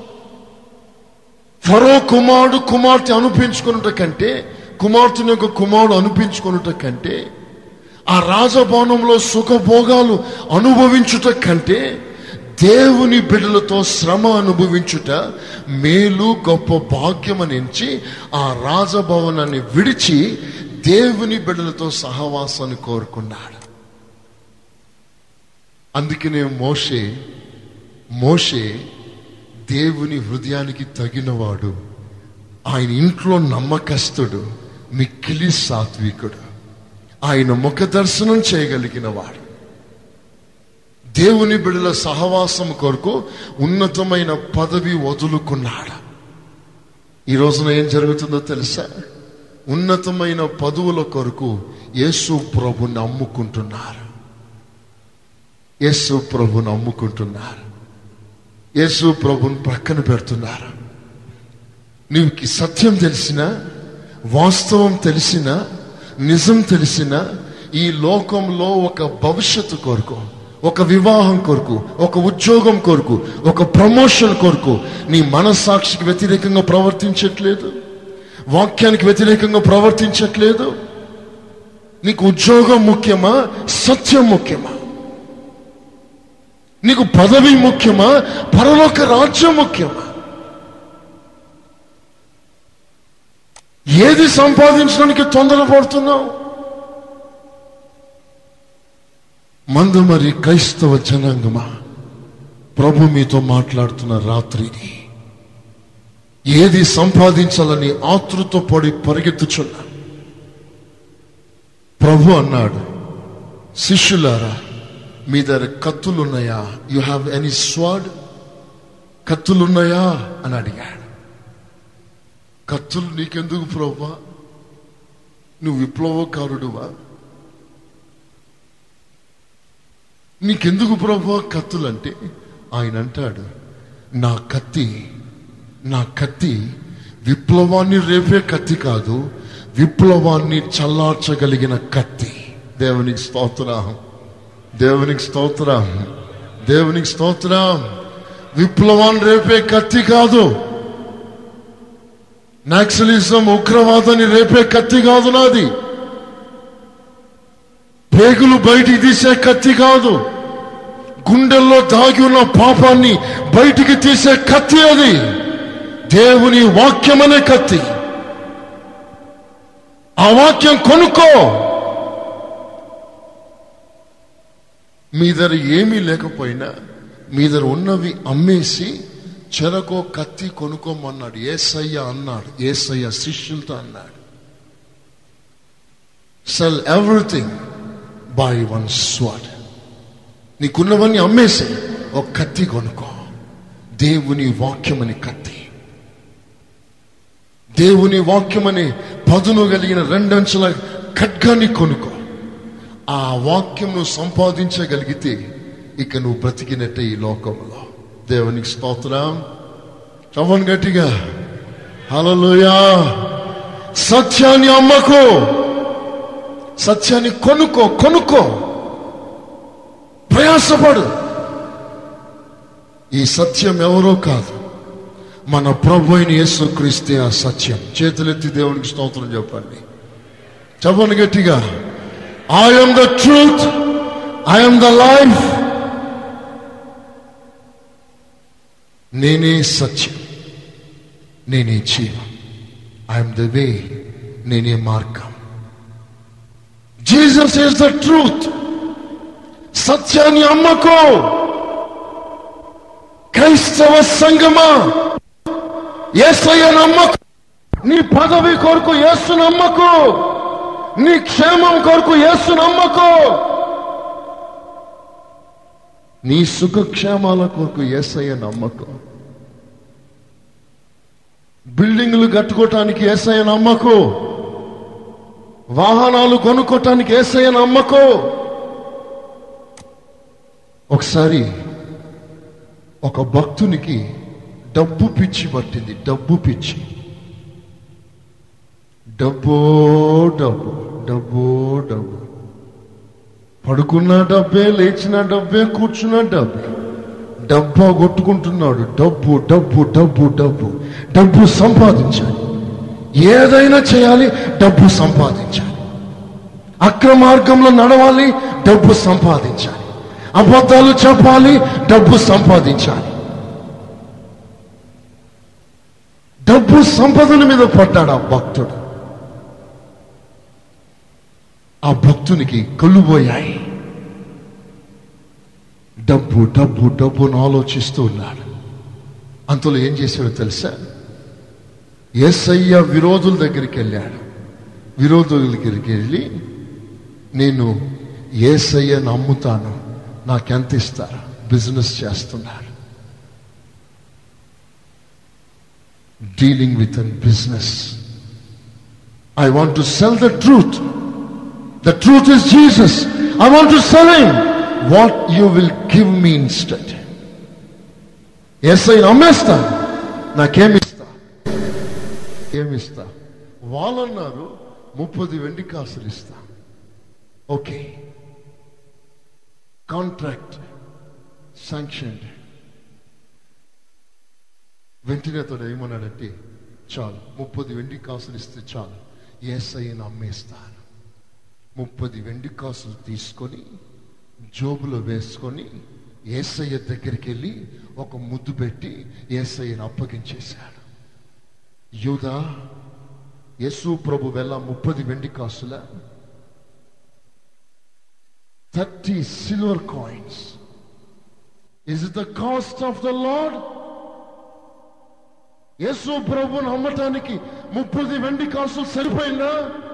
ఫరో కుమారుడు కుమార్తె అనిపించుకున్నట కంటే కుమార్తెని యొక్క కుమారుడు అనిపించుకున్నట కంటే ఆ రాజభవనంలో సుఖభోగాలు అనుభవించుట కంటే దేవుని బిడ్డలతో శ్రమ అనుభవించుట మేలు గొప్ప భాగ్యం నుంచి ఆ రాజభవనాన్ని విడిచి దేవుని బిడ్డలతో సహవాసాన్ని కోరుకున్నాడు అందుకనే మోషే మోషే దేవుని హృదయానికి తగినవాడు ఆయన ఇంట్లో నమ్మకస్తుడు మిక్కిలి సాత్వికుడు ఆయన ముఖ దర్శనం చేయగలిగిన వాడు దేవుని బిడల సహవాసం కొరకు ఉన్నతమైన పదవి వదులుకున్నాడు ఈ రోజున ఏం జరుగుతుందో తెలుసా ఉన్నతమైన పదవుల కొరకు యేసు ప్రభుని అమ్ముకుంటున్నారు యేసు ప్రభుని అమ్ముకుంటున్నారు యేసు ప్రభుని ప్రక్కన పెడుతున్నారు నీకు సత్యం తెలిసినా వాస్తవం తెలిసినా నిజం తెలిసినా ఈ లోకంలో ఒక భవిష్యత్తు కొరకు ఒక వివాహం కొరకు ఒక ఉద్యోగం కొరకు ఒక ప్రమోషన్ కొరకు నీ మనస్సాక్షికి వ్యతిరేకంగా ప్రవర్తించట్లేదు వాక్యానికి వ్యతిరేకంగా ప్రవర్తించట్లేదు నీకు ఉద్యోగం ముఖ్యమా సత్యం ముఖ్యమా నీకు పదవి ముఖ్యమా పరలోక రాజ్యం ముఖ్యమా ఏది సంపాదించడానికి తొందరపడుతున్నావు మందు మరి క్రైస్తవ జనాంగమా ప్రభు మీతో మాట్లాడుతున్న రాత్రి ఇది. ఏది సంపాదించాలని ఆతృత పడి పరిగెత్తుచున్నా ప్రభు అన్నాడు శిష్యులారా మీ దగ్గర కత్తులున్నాయా యు హ్యావ్ ఎనీ స్వాడ్ కత్తులున్నాయా అని అడిగాడు కత్తులు నీకెందుకు ప్రభా నువ్వు విప్లవకారుడువా నీకెందుకు ప్రభా కత్తులంటే ఆయన అంటాడు నా కత్తి నా కత్తి విప్లవాన్ని రేపే కత్తి కాదు విప్లవాన్ని చల్లార్చగలిగిన కత్తి దేవునికి స్తోత్రం దేవునికి స్తోత్రం దేవునికి స్తోత్రం విప్లవాన్ని రేపే కత్తి కాదు నాక్సలిజం ఉగ్రవాదాన్ని రేపే కత్తి కాదు నాది పేగులు బయటికి తీసే కత్తి కాదు గుండెల్లో దాగి ఉన్న పాపాన్ని బయటికి తీసే కత్తి అది దేవుని వాక్యం అనే కత్తి ఆ వాక్యం కొనుక్కో మీ దగ్గర ఏమీ లేకపోయినా మీ దగ్గర ఉన్నవి అమ్మేసి చెరకో కత్తి కొనుక్కోమన్నాడు ఏసయ్య అన్నాడు ఏసయ్య శిష్యులతో అన్నాడు sell everything buy one sword నీకున్నవన్నీ అమ్మేసి ఒక కత్తి కొనుక్కో దేవుని వాక్యమని కత్తి దేవుని వాక్యమని పదును కలిగిన రెండంచుల ఖడ్గాన్ని కొనుక్కో ఆ వాక్యం నువ్వు సంపాదించగలిగితే ఇక నువ్వు బ్రతికినట్టే ఈ లోకంలో దేవునికి స్తోత్రం చవన్ గట్టిగా హలలుయా సత్యాన్ని అమ్మకు సత్యాన్ని కొనుక్కో కొనుక్కో ప్రయాసపడు ఈ సత్యం ఎవరో కాదు మన ప్రభు అయిన యేసుక్రీస్తే ఆ సత్యం చేతులెత్తి దేవునికి స్తోత్రం చెప్పండి చెప్పండి గట్టిగా I'm the truth I'm the life నేనే సత్యం నేనే జీవం ఐఎమ్ ద వే నేనే మార్గం జీసస్ ఇస్ ద ట్రూత్ సత్యాన్ని అమ్మకో క్రైస్తవ సంగమా ఏసయ్య నమ్మకు నీ పదవి కొరకు యేసు నమ్మకు నీ క్షేమం కొరకు యేసు నమ్మకు నీ సుఖక్షేమాల కొరకు ఏసయ్య నమ్మకు బిల్డింగ్లు కట్టుకోవటానికి ఏసయ్య నమ్మకు వాహనాలు కొనుక్కోటానికి ఏసయ్య నమ్మకు ఒకసారి ఒక భక్తునికి డబ్బు పిచ్చి పట్టింది డబ్బు పిచ్చి డబ్బో డబ్బు డబ్బో డబ్బు పడుకున్న డబ్బే లేచిన డబ్బే కూర్చున్న డబ్బే డబ్బా కొట్టుకుంటున్నాడు డబ్బు డబ్బు డబ్బు డబ్బు డబ్బు సంపాదించాలి ఏదైనా చేయాలి డబ్బు సంపాదించాలి అక్రమ మార్గంలో నడవాలి డబ్బు సంపాదించాలి అబద్ధాలు చెప్పాలి డబ్బు సంపాదించాలి డబ్బు సంపదల మీద పడ్డాడు ఆ భక్తుడు ఆ భక్తునికి కళ్ళు పోయాయి డబ్బు డబ్బు డబ్బును ఆలోచిస్తూ ఉన్నాడు అంతలో ఏం చేశాడో తెలుసా ఏసయ్య విరోధుల దగ్గరికి వెళ్ళాడు విరోధుల దగ్గరికి వెళ్ళి నేను ఏసయ్యను అమ్ముతాను నాకెంత ఇస్తారు బిజినెస్ చేస్తున్నాడు dealing with an business I want to sell the truth the truth is Jesus I want to sell him what you will give me instant ఎస్ఐ అమ్మేస్తా నాకేమిస్తా ఏమిస్తా వాళ్ళన్నారు ముప్పది వెండి కాసులు ఇస్తా ఓకే కాంట్రాక్ట్ శాంక్షన్డ్ వెంటనే అతడు ఏమన్నాడంటే చాలు ముప్పది వెండి కాసులు ఇస్తే చాలు ఏసయ్యను అమ్మేస్తాను ముప్పది వెండి కాసులు తీసుకొని జోబులో వేసుకొని ఏసయ్య దగ్గరికి వెళ్ళి ఒక ముద్దు పెట్టి ఏసయ్యను అప్పగించేశాడు యూదా యేసు ప్రభు వెళ్ళ ముప్పది వెండి కాసుల thirty silver coins is it the cost of the Lord Yesu ప్రభుని అమ్మటానికి ముప్పది వెండి కాసులు సరిపోయిందా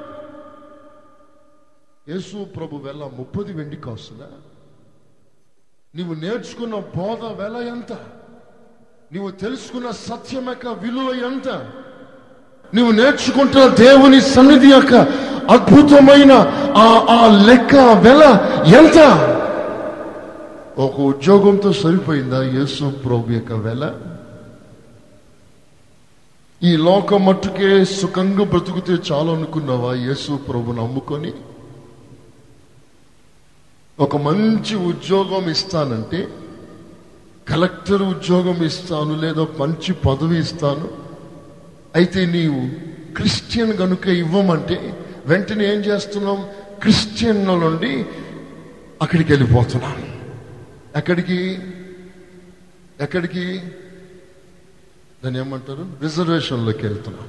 యేసు ప్రభు వెళ్ళ ముప్పది వెండి కాసులా నీవు నేర్చుకున్న బోధ వెల ఎంత నీవు తెలుసుకున్న సత్యం యొక్క విలువ ఎంత నీవు నేర్చుకుంటున్న దేవుని సన్నిధి యొక్క అద్భుతమైన ఆ ఆ లెక్క వెల ఎంత ఒక ఉద్యోగంతో సరిపోయిందా యేసు ప్రభు యొక్క వెల ఈ లోక మట్టుకే సుఖంగా బ్రతుకుతే చాలు అనుకున్నావా యేసు ప్రభుని నమ్ముకొని ఒక మంచి ఉద్యోగం ఇస్తానంటే కలెక్టర్ ఉద్యోగం ఇస్తాను లేదా మంచి పదవి ఇస్తాను అయితే నీవు క్రిస్టియన్ గనుక ఇవ్వమంటే వెంటనే ఏం చేస్తున్నాం క్రిస్టియన్ నుండి అక్కడికి వెళ్ళిపోతున్నాం ఎక్కడికి ఎక్కడికి దాన్ని ఏమంటారు రిజర్వేషన్లోకి వెళ్తున్నాం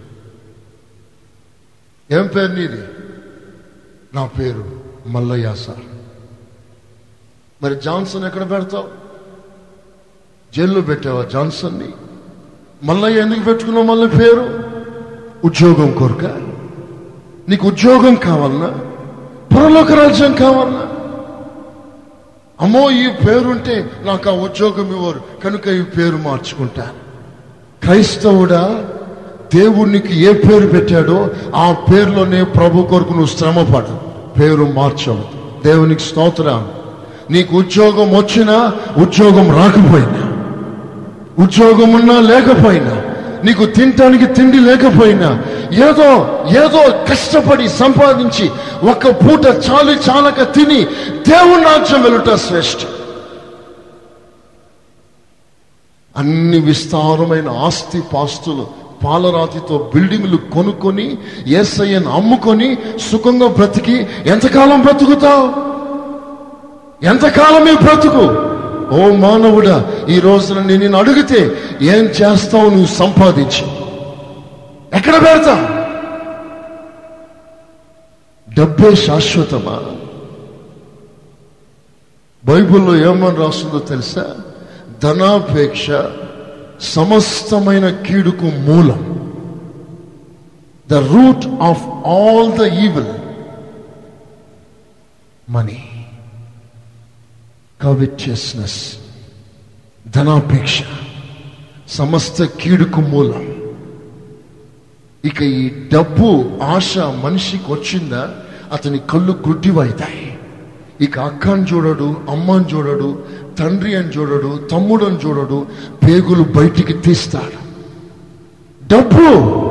ఏం పేరు నీది నా పేరు మల్లయ్య సార్ మరి జాన్సన్ ఎక్కడ పెడతావు జైల్లో పెట్టావా జాన్సన్ని మల్లయ్య ఎందుకు పెట్టుకున్నావు మళ్ళీ పేరు ఉద్యోగం కొరక నీకు ఉద్యోగం కావాలన్నా పరలోక రాజ్యం కావాలన్నా అమ్మో ఈ పేరుంటే నాకు ఆ ఉద్యోగం ఇవ్వరు కనుక ఈ పేరు మార్చుకుంటాను క్రైస్తవుడా దేవునికి ఏ పేరు పెట్టాడో ఆ పేరులోనే ప్రభు కొరకు నువ్వు శ్రమపడు పేరు మార్చవు దేవునికి స్తోత్రం నీకు ఉద్యోగం వచ్చినా ఉద్యోగం రాకపోయినా ఉద్యోగం ఉన్నా లేకపోయినా నీకు తినటానికి తిండి లేకపోయినా ఏదో ఏదో కష్టపడి సంపాదించి ఒక పూట చాలు చాలక తిని దేవుని రాజ్యం వెలుట శ్రేష్ఠ అన్ని విస్తారమైన ఆస్తి పాస్తులు పాలరాతితో బిల్డింగ్లు కొనుక్కొని ఏసయ్యను అమ్ముకొని సుఖంగా బ్రతికి ఎంతకాలం బ్రతుకుతావు ఎంతకాలం ఈ బ్రతుకు ఓ మానవుడా ఈ రోజున నేను నిన్ను అడిగితే ఏం చేస్తావు నువ్వు సంపాదించి ఎక్కడ పెడతా డబ్బే శాశ్వతమా బైబిల్లో ఏమని రాస్తుందో తెలుసా ధనాపేక్ష సమస్తమైన కీడుకు మూలం the root of all the evil money covetousness ధనాపేక్ష సమస్త కీడుకు మూలం ఇక ఈ డబ్బు ఆశ మనిషికి వచ్చిందా అతని కళ్ళు గుడ్డివైతాయి ఇక అక్కని చూడడు అమ్మని చూడడు తండ్రి అని చూడడు తమ్ముడు అని చూడడు పేగులు బయటికి తీస్తాడు డబ్బు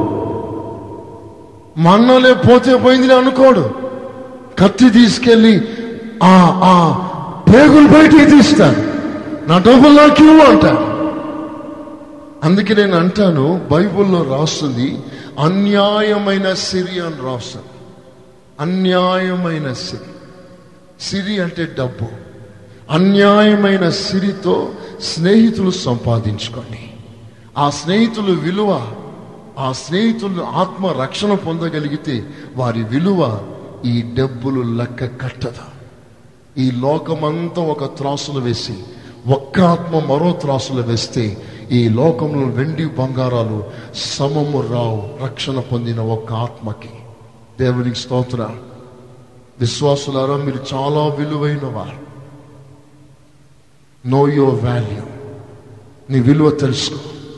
మా అన్నలే పోతే పోయింది అనుకోడు కత్తి తీసుకెళ్ళి ఆ ఆ పేగులు బయటికి తీస్తాను నా డబ్బులు నాకు ఇవ్వు అంటాను అందుకే నేను అంటాను బైబిల్లో రాస్తుంది అన్యాయమైన సిరి అని రాస్తుంది అన్యాయమైన సిరి సిరి అంటే డబ్బు అన్యాయమైన సిరితో స్నేహితులు సంపాదించుకోండి ఆ స్నేహితుల విలువ ఆ స్నేహితులు ఆత్మ రక్షణ పొందగలిగితే వారి విలువ ఈ డబ్బులు లెక్క కట్టదు ఈ లోకమంతా ఒక త్రాసులు వేసి ఒక్క ఆత్మ మరో త్రాసులు వేస్తే ఈ లోకంలో వెండి బంగారాలు సమము రావు రక్షణ పొందిన ఒక్క ఆత్మకి దేవునికి స్తోత్ర విశ్వాసులారా మీరు చాలా విలువైన వారు నో యువర్ వాల్యూ నీ విలువ తెలుసుకో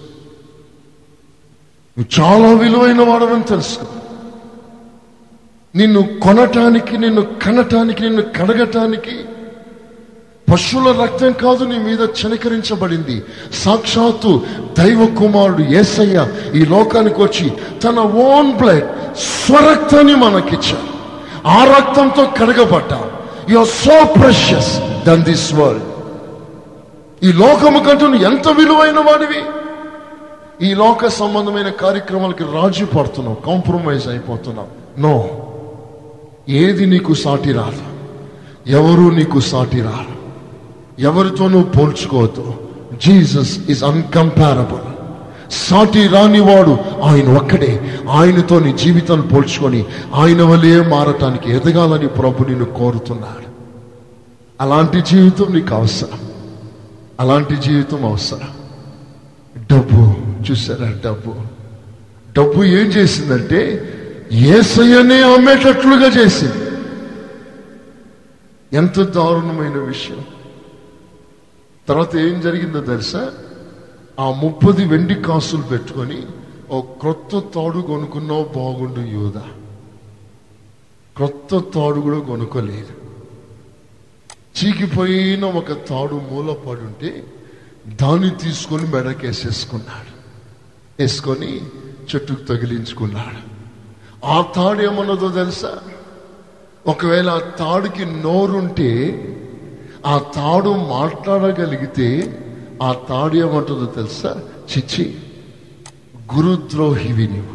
నువ్వు చాలా విలువైన వాడవని తెలుసుకో నిన్ను కొనటానికి నిన్ను కనటానికి నిన్ను కడగటానికి పశువుల రక్తం కాదు నీ మీద చనికరించబడింది సాక్షాత్తు దైవ కుమారుడు ఏసయ్య ఈ లోకానికి వచ్చి తన ఓన్ బ్లడ్ స్వరక్తాన్ని మనకిచ్చాడు ఆ రక్తంతో కడగబడ్డా you are so precious than this world ఈ లోకము కంటే నువ్వు ఎంత విలువైన వాడివి ఈ లోక సంబంధమైన కార్యక్రమాలకి రాజీ పడుతున్నావు కాంప్రమైజ్ అయిపోతున్నావు నో ఏది నీకు సాటి రాదు ఎవరు నీకు సాటి రారు ఎవరితోనూ పోల్చుకోవద్దు జీసస్ ఇస్ అన్కంపారబుల్ సాటి రానివాడు ఆయన ఒక్కడే ఆయనతో నీ జీవితాన్ని పోల్చుకొని ఆయన వల్లే మారటానికి ఎదగాలని ప్రభు నిన్ను కోరుతున్నాడు అలాంటి జీవితం నీకు అవసరం అలాంటి జీవితం అవసరం డబ్బు చూసారా డబ్బు డబ్బు ఏం చేసిందంటే ఏసయ్యనే అమ్మేటట్లుగా చేసింది ఎంత దారుణమైన విషయం తర్వాత ఏం జరిగిందో తెలుసా ఆ ముప్పది వెండి కాసులు పెట్టుకొని ఓ క్రొత్త తాడు కొనుక్కున్నావు బాగుండు యూద క్రొత్త తాడు కూడా కొనుక్కోలేదు చీకిపోయిన ఒక తాడు మూల పడుంటే దాన్ని తీసుకొని మెడకేసేసుకున్నాడు వేసుకొని చెట్టుకు తగిలించుకున్నాడు ఆ తాడు ఏమన్నదో తెలుసా ఒకవేళ ఆ తాడుకి నోరుంటే ఆ తాడు మాట్లాడగలిగితే ఆ తాడు ఏమంటుందో తెలుసా చిచ్చి గురుద్రోహివి నీవు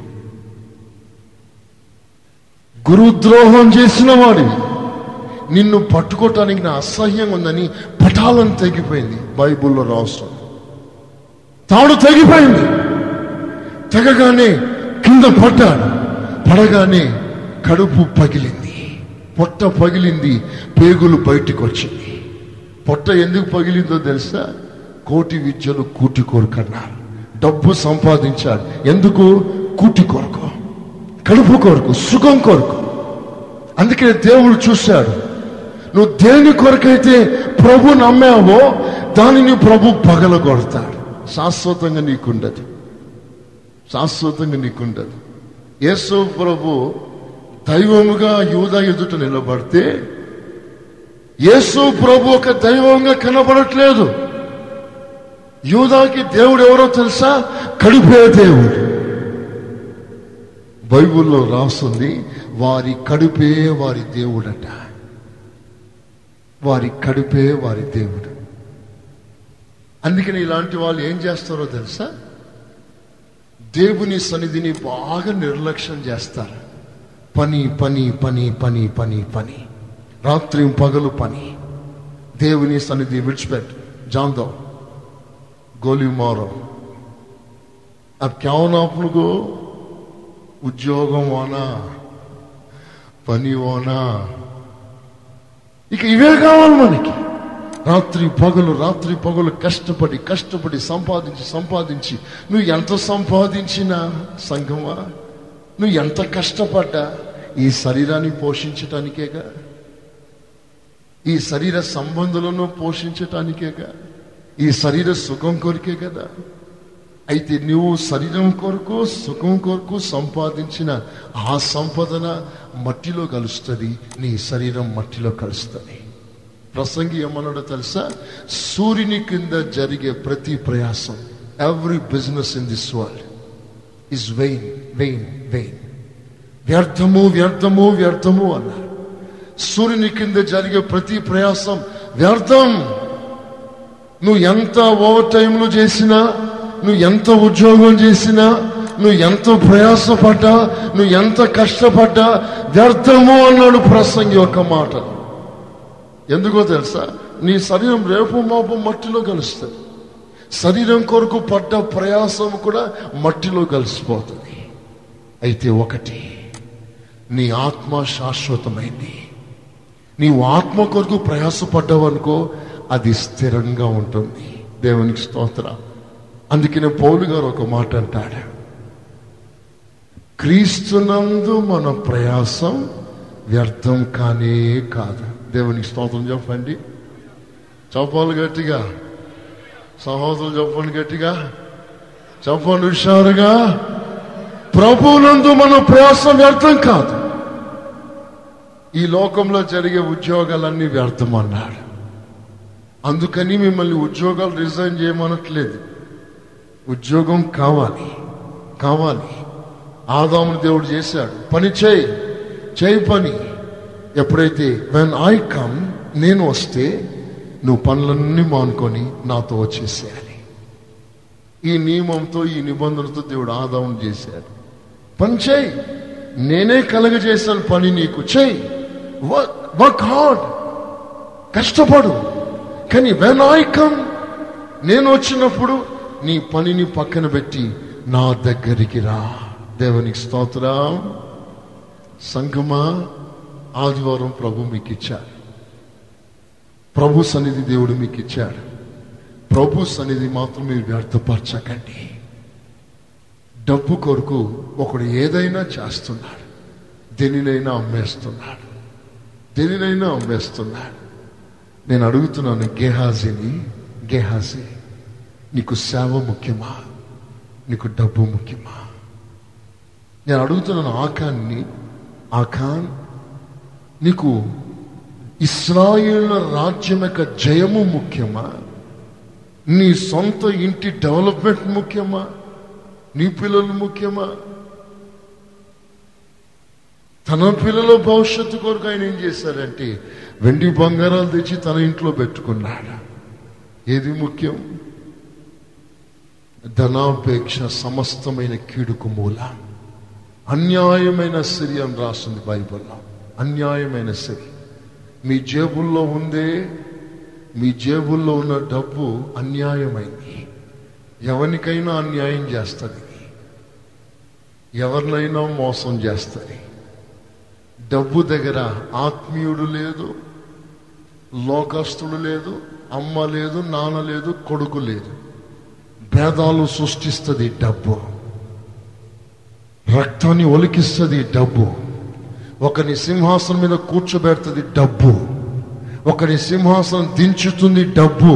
గురుద్రోహం చేసిన వాడివి నిన్ను పట్టుకోవటానికి నా అసహ్యం ఉందని పటాలను తెగిపోయింది బైబిల్లో రాష్ట్రం తాడు తెగిపోయింది తెగగానే కింద పడ్డాడు పడగానే కడుపు పగిలింది పొట్ట పగిలింది పేగులు బయటికి వచ్చింది పొట్ట ఎందుకు పగిలిందో తెలుసా కోటి విద్యలు కూటి కొరకన్నారు డబ్బు సంపాదించాడు ఎందుకు కూటి కొరకు కడుపు కొరకు సుఖం కొరకు అందుకే దేవుడు చూశాడు నువ్వు దేని కొరకైతే ప్రభు నమ్మావో దానిని ప్రభు పగల కొడతాడు శాశ్వతంగా నీకుండదు శాశ్వతంగా నీకుండదు యేసు ప్రభు దైవముగా యూద ఎదుట నిలబడితే యేసు ప్రభు ఒక దైవంగా కనబడట్లేదు యూదాకి దేవుడు ఎవరో తెలుసా కడిపే దేవుడు బైబిల్లో రాస్తుంది వారి కడుపే వారి దేవుడట వారి కడుపే వారి దేవుడు అందుకని ఇలాంటి వాళ్ళు ఏం చేస్తారో తెలుసా దేవుని సన్నిధిని బాగా నిర్లక్ష్యం చేస్తారు పని పని పని పని పని పని రాత్రి పగలు పని దేవుని సన్నిధి విడిచిపెట్టు जान दो गोली मारो अब क्या होना अपन को ఉద్యోగం వానా పని వానా ఇక ఇవే కావాలి మనకి రాత్రి పగలు రాత్రి పగలు కష్టపడి కష్టపడి సంపాదించి సంపాదించి నువ్వు ఎంత సంపాదించినా సంఘమా నువ్వు ఎంత కష్టపడ్డా ఈ శరీరాన్ని పోషించటానికేగా ఈ శరీర సంబంధాలను పోషించటానికేగా ఈ శరీర సుఖం కొరికే కదా అయితే నువ్వు శరీరం కొరకు సుఖం కొరకు సంపాదించిన ఆ సంపదన మట్టిలో కలుస్తుంది నీ శరీరం మట్టిలో కలుస్తుంది ప్రసంగి ఏమన్నాడో తెలుసా సూర్యుని కింద జరిగే ప్రతి ప్రయాసం every business in this world is vain vain vain వ్యర్థము వ్యర్థము వ్యర్థము అన్నారు సూర్యుని కింద జరిగే ప్రతి ప్రయాసం వ్యర్థం నువ్వు ఎంత ఓవర్ టైంలు చేసినా నువ్వు ఎంత ఉద్యోగం చేసినా నువ్వు ఎంత ప్రయాసపడ్డా నువ్వు ఎంత కష్టపడ్డా వ్యర్థము అన్నాడు ప్రసంగి ఒక మాట ఎందుకో తెలుసా నీ శరీరం రేపు మాపు మట్టిలో కలుస్తుంది శరీరం కొరకు పడ్డ ప్రయాసం కూడా మట్టిలో కలిసిపోతుంది అయితే ఒకటి నీ ఆత్మ శాశ్వతమైంది నీవు ఆత్మ కొరకు ప్రయాసపడ్డావు అనుకో అది స్థిరంగా ఉంటుంది దేవునికి స్తోత్ర అందుకనే పౌలు గారు ఒక మాట అంటాడు క్రీస్తునందు మన ప్రయాసం వ్యర్థం కానే కాదు దేవునికి స్తోత్రం చెప్పండి చెప్పాలి గట్టిగా సహోదరులు చెప్పండి గట్టిగా చెప్పండి హుషారుగా ప్రభునందు మన ప్రయాసం వ్యర్థం కాదు ఈ లోకంలో జరిగే ఉద్యోగాలన్నీ వ్యర్థం అన్నాడు అందుకని మిమ్మల్ని ఉద్యోగాలు రిజైన్ చేయమనట్లేదు ఉద్యోగం కావాలి కావాలి ఆదాముని దేవుడు చేశాడు పని చేయి చేయి పని ఎప్పుడైతే వెన్ ఐ కమ్ నేను వస్తే నువ్వు పనులన్నీ మానుకొని నాతో వచ్చేసేయాలి ఈ నియమంతో ఈ నిబంధనతో దేవుడు ఆదాం చేశాడు పని చేయి నేనే కలగజేశాను పని నీకు చేయి వర్క్ హార్డ్ కష్టపడు కానీ వెన్ ఐ కమ్ నేను వచ్చినప్పుడు నీ పనిని పక్కన పెట్టి నా దగ్గరికి రా దేవునికి స్తోత్రం సంగమా ఆదివారం ప్రభు మీకు ఇచ్చాడు ప్రభు సన్నిధి దేవుడు మీకు ఇచ్చాడు ప్రభు సన్నిధి మాత్రం మీరు వ్యర్థపరచకండి డబ్బు కొరకు ఒకడు ఏదైనా చేస్తున్నాడు దేనినైనా అమ్మేస్తున్నాడు దేనినైనా అమ్మేస్తున్నాడు నేను అడుగుతున్నాను గేహాజీని గేహాజీ నీకు సేవ ముఖ్యమా నీకు డబ్బు ముఖ్యమా నేను అడుగుతున్నాను ఆకాన్ని ఆకాన్ నీకు ఇస్రాయేల్ రాజ్యం యొక్క జయము ముఖ్యమా నీ సొంత ఇంటి డెవలప్మెంట్ ముఖ్యమా నీ పిల్లలు ముఖ్యమా తన పిల్లల భవిష్యత్తు కొరకు ఆయన ఏం చేశారంటే వెండి బంగారాలు తెచ్చి తన ఇంట్లో పెట్టుకున్నాడు ఏది ముఖ్యం ధనాపేక్ష సమస్తమైన కీడుకు మూల అన్యాయమైన సిరి అని రాస్తుంది బైబిల్లో అన్యాయమైన సిరి మీ జేబుల్లో ఉందే మీ జేబుల్లో ఉన్న డబ్బు అన్యాయమైంది ఎవరికైనా అన్యాయం చేస్తుంది ఎవరినైనా మోసం చేస్తుంది డబ్బు దగ్గర ఆత్మీయుడు లేదు లోకస్తుడు లేదు అమ్మ లేదు నాన్న లేదు కొడుకు లేదు భేదాలు సృష్టిస్తుంది డబ్బు రక్తాన్ని ఒలికిస్తుంది డబ్బు ఒకని సింహాసనం మీద కూర్చోబెడుతుంది డబ్బు ఒకని సింహాసనం దించుతుంది డబ్బు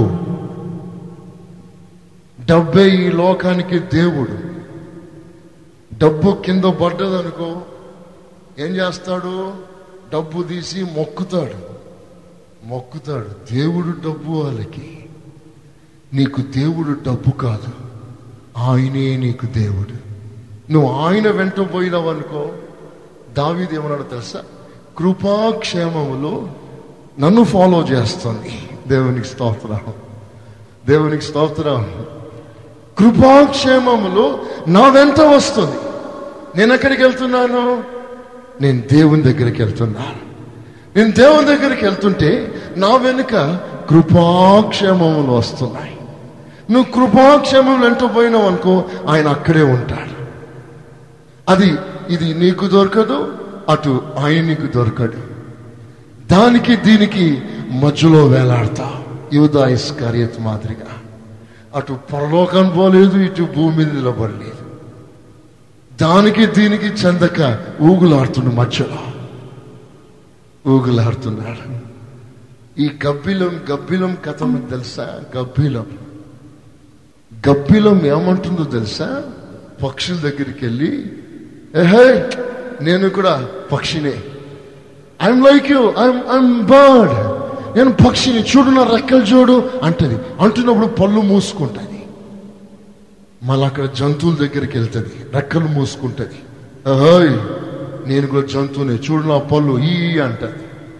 డబ్బే ఈ లోకానికి దేవుడు డబ్బు కింద పడ్డదనుకో ఏం చేస్తాడు డబ్బు తీసి మొక్కుతాడు మొక్కుతాడు దేవుడు డబ్బు వాళ్ళకి నీకు దేవుడు డబ్బు కాదు ఆయనే నీకు దేవుడు నువ్వు ఆయన వెంట పోయినావు అనుకో దావీది ఏమన్నాడు తెలుసా కృపాక్షేమములు నన్ను ఫాలో చేస్తుంది దేవునికి స్తోత్రం దేవునికి స్తోత్రం కృపాక్షేమములు నా వెంట వస్తుంది నేను ఎక్కడికి వెళ్తున్నాను నేను దేవుని దగ్గరికి వెళ్తున్నాను నేను దేవుని దగ్గరికి వెళ్తుంటే నా వెనుక కృపాక్షేమములు వస్తున్నాయి నువ్వు కృపాక్షేమం వెంట పోయినావు అనుకో ఆయన అక్కడే ఉంటాడు అది ఇది నీకు దొరకదు అటు ఆయన నీకు దొరకడు దానికి దీనికి మధ్యలో వేలాడతా యూదా ఇస్కారియత్ మాదిరిగా అటు పరలోకం పోలేదు ఇటు భూమి మీద నిలబడలేదు దానికి దీనికి చెందక ఊగులాడుతుండు మధ్యలో ఊగులాడుతున్నాడు ఈ గబ్బిలం గబ్బిలం కథ మీకు తెలుసా గబ్బిలం గబ్బిలం ఏమంటుందో తెలుసా పక్షుల దగ్గరికి వెళ్ళి ఏహే నేను కూడా పక్షినే I'm like you I'm I'm bird నేను పక్షిని చూడు నా రెక్కలు చూడు అంటది అంటున్నప్పుడు పళ్ళు మూసుకుంటుంది మళ్ళీ అక్కడ జంతువుల దగ్గరికి వెళ్తుంది రెక్కలు మూసుకుంటుంది అహోయ్ నేను కూడా జంతువుని చూడు నా పళ్ళు ఈ అంటది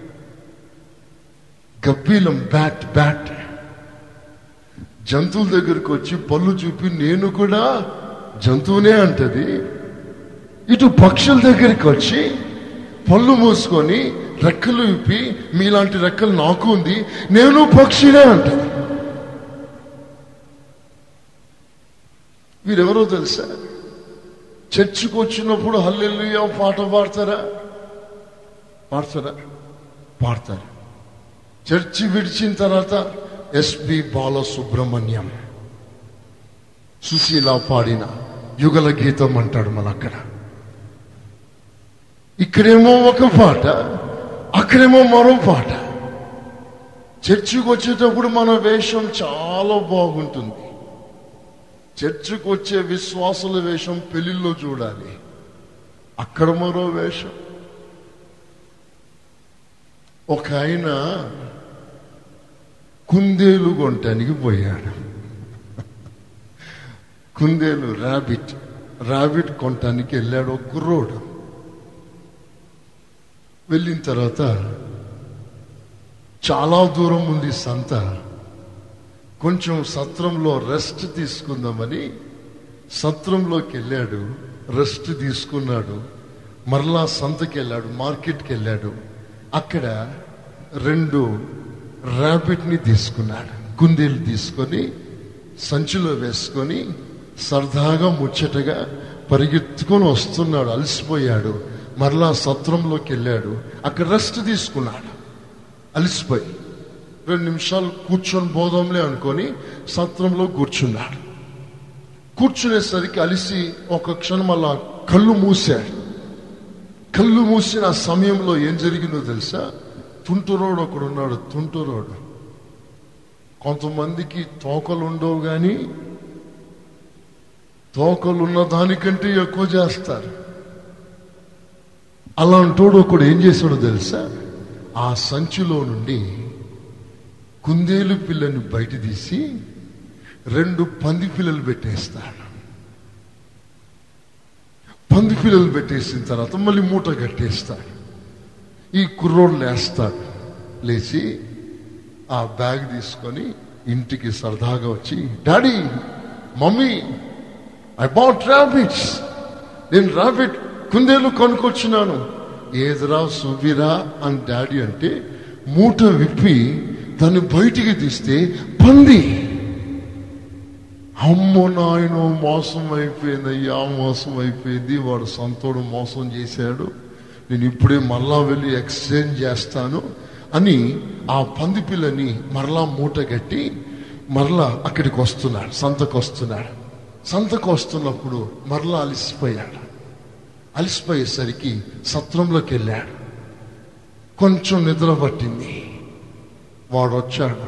గబ్బీలం బ్యాట్ బ్యాట్ జంతువుల దగ్గరికి వచ్చి పళ్ళు చూపి నేను కూడా జంతువునే అంటది ఇటు పక్షుల దగ్గరికి వచ్చి పళ్ళు మూసుకొని రెక్కలు విప్పి మీలాంటి రెక్కలు నాకు ఉంది నేను పక్షినే అంటది వీరెవరో తెలుసా చర్చికి వచ్చినప్పుడు హల్లెల్లుయా పాట పాడతారా పాడతారా పాడతారు చర్చి విడిచిన తర్వాత ఎస్పి బాలసుబ్రహ్మణ్యం సుశీల పాడిన యుగల గీతం అంటాడు మన అక్కడ ఇక్కడేమో ఒక పాట అక్కడేమో మరో పాట చర్చికి వచ్చేటప్పుడు మన వేషం చాలా బాగుంటుంది చర్చికి వచ్చే విశ్వాసుల వేషం పెళ్లిలో చూడాలి అక్కడ మరో వేషం ఒక ఆయన కుందేలు కొనటానికి పోయాడు కుందేలు ర్యాబిట్ ర్యాబిట్ కొనటానికి వెళ్ళాడు ఒక కుర్రోడు వెళ్ళిన తర్వాత చాలా దూరం ఉంది సంత కొంచెం సత్రంలో రెస్ట్ తీసుకుందామని సత్రంలోకి వెళ్ళాడు రెస్ట్ తీసుకున్నాడు మరలా సంతకి వెళ్ళాడు మార్కెట్కి వెళ్ళాడు అక్కడ రెండు ర్యాబిట్ని తీసుకున్నాడు కుందేలు తీసుకొని సంచిలో వేసుకొని సరదాగా ముచ్చటగా పరిగెత్తుకొని వస్తున్నాడు అలసిపోయాడు మరలా సత్రంలోకి వెళ్ళాడు అక్కడ రెస్ట్ తీసుకున్నాడు అలసిపోయి రెండు నిమిషాలు కూర్చొని పోదాంలే అనుకొని సత్రంలో కూర్చున్నాడు కూర్చునేసరికి అలిసి ఒక క్షణం అలా కళ్ళు మూసాడు కళ్ళు మూసిన ఆ సమయంలో ఏం జరిగిందో తెలుసా తుంటురోడు ఒకడు ఉన్నాడు తుంటురోడు కొంతమందికి తోకలు ఉండవు గాని తోకలున్న దానికంటే ఎక్కువ చేస్తారు అలాంటోడు ఒకడు ఏం చేశాడో తెలుసా ఆ సంచిలో నుండి కుందేలు పిల్లని బయట తీసి రెండు పంది పిల్లలు పెట్టేస్తాడు పంది పిల్లలు పెట్టేసిన తర్వాత మళ్ళీ మూట కట్టేస్తాడు ఈ కుర్రోడు లేస్తాడు లేచి ఆ బ్యాగ్ తీసుకొని ఇంటికి సరదాగా వచ్చి daddy mummy I bought rabbits నేను ర్యాబిట్ కుందేలు కొనుక్కొచ్చినాను ఏదిరా సుబిరా అని డాడీ అంటే మూట విప్పి దాన్ని బయటికి తీస్తే పంది అమ్మో నాయన మోసం అయిపోయింది అయ్యా మోసం అయిపోయింది వాడు సంతోడు మోసం చేశాడు నేను ఇప్పుడే మరలా వెళ్ళి ఎక్స్చేంజ్ చేస్తాను అని ఆ పంది పిల్లని మరలా మూట కట్టి మరలా అక్కడికి వస్తున్నాడు సంతకు వస్తున్నాడు సంతకు వస్తున్నప్పుడు మరలా అలసిపోయాడు అలసిపోయేసరికి సత్రంలోకి వెళ్ళాడు కొంచెం నిద్ర పట్టింది వాడు వచ్చాడు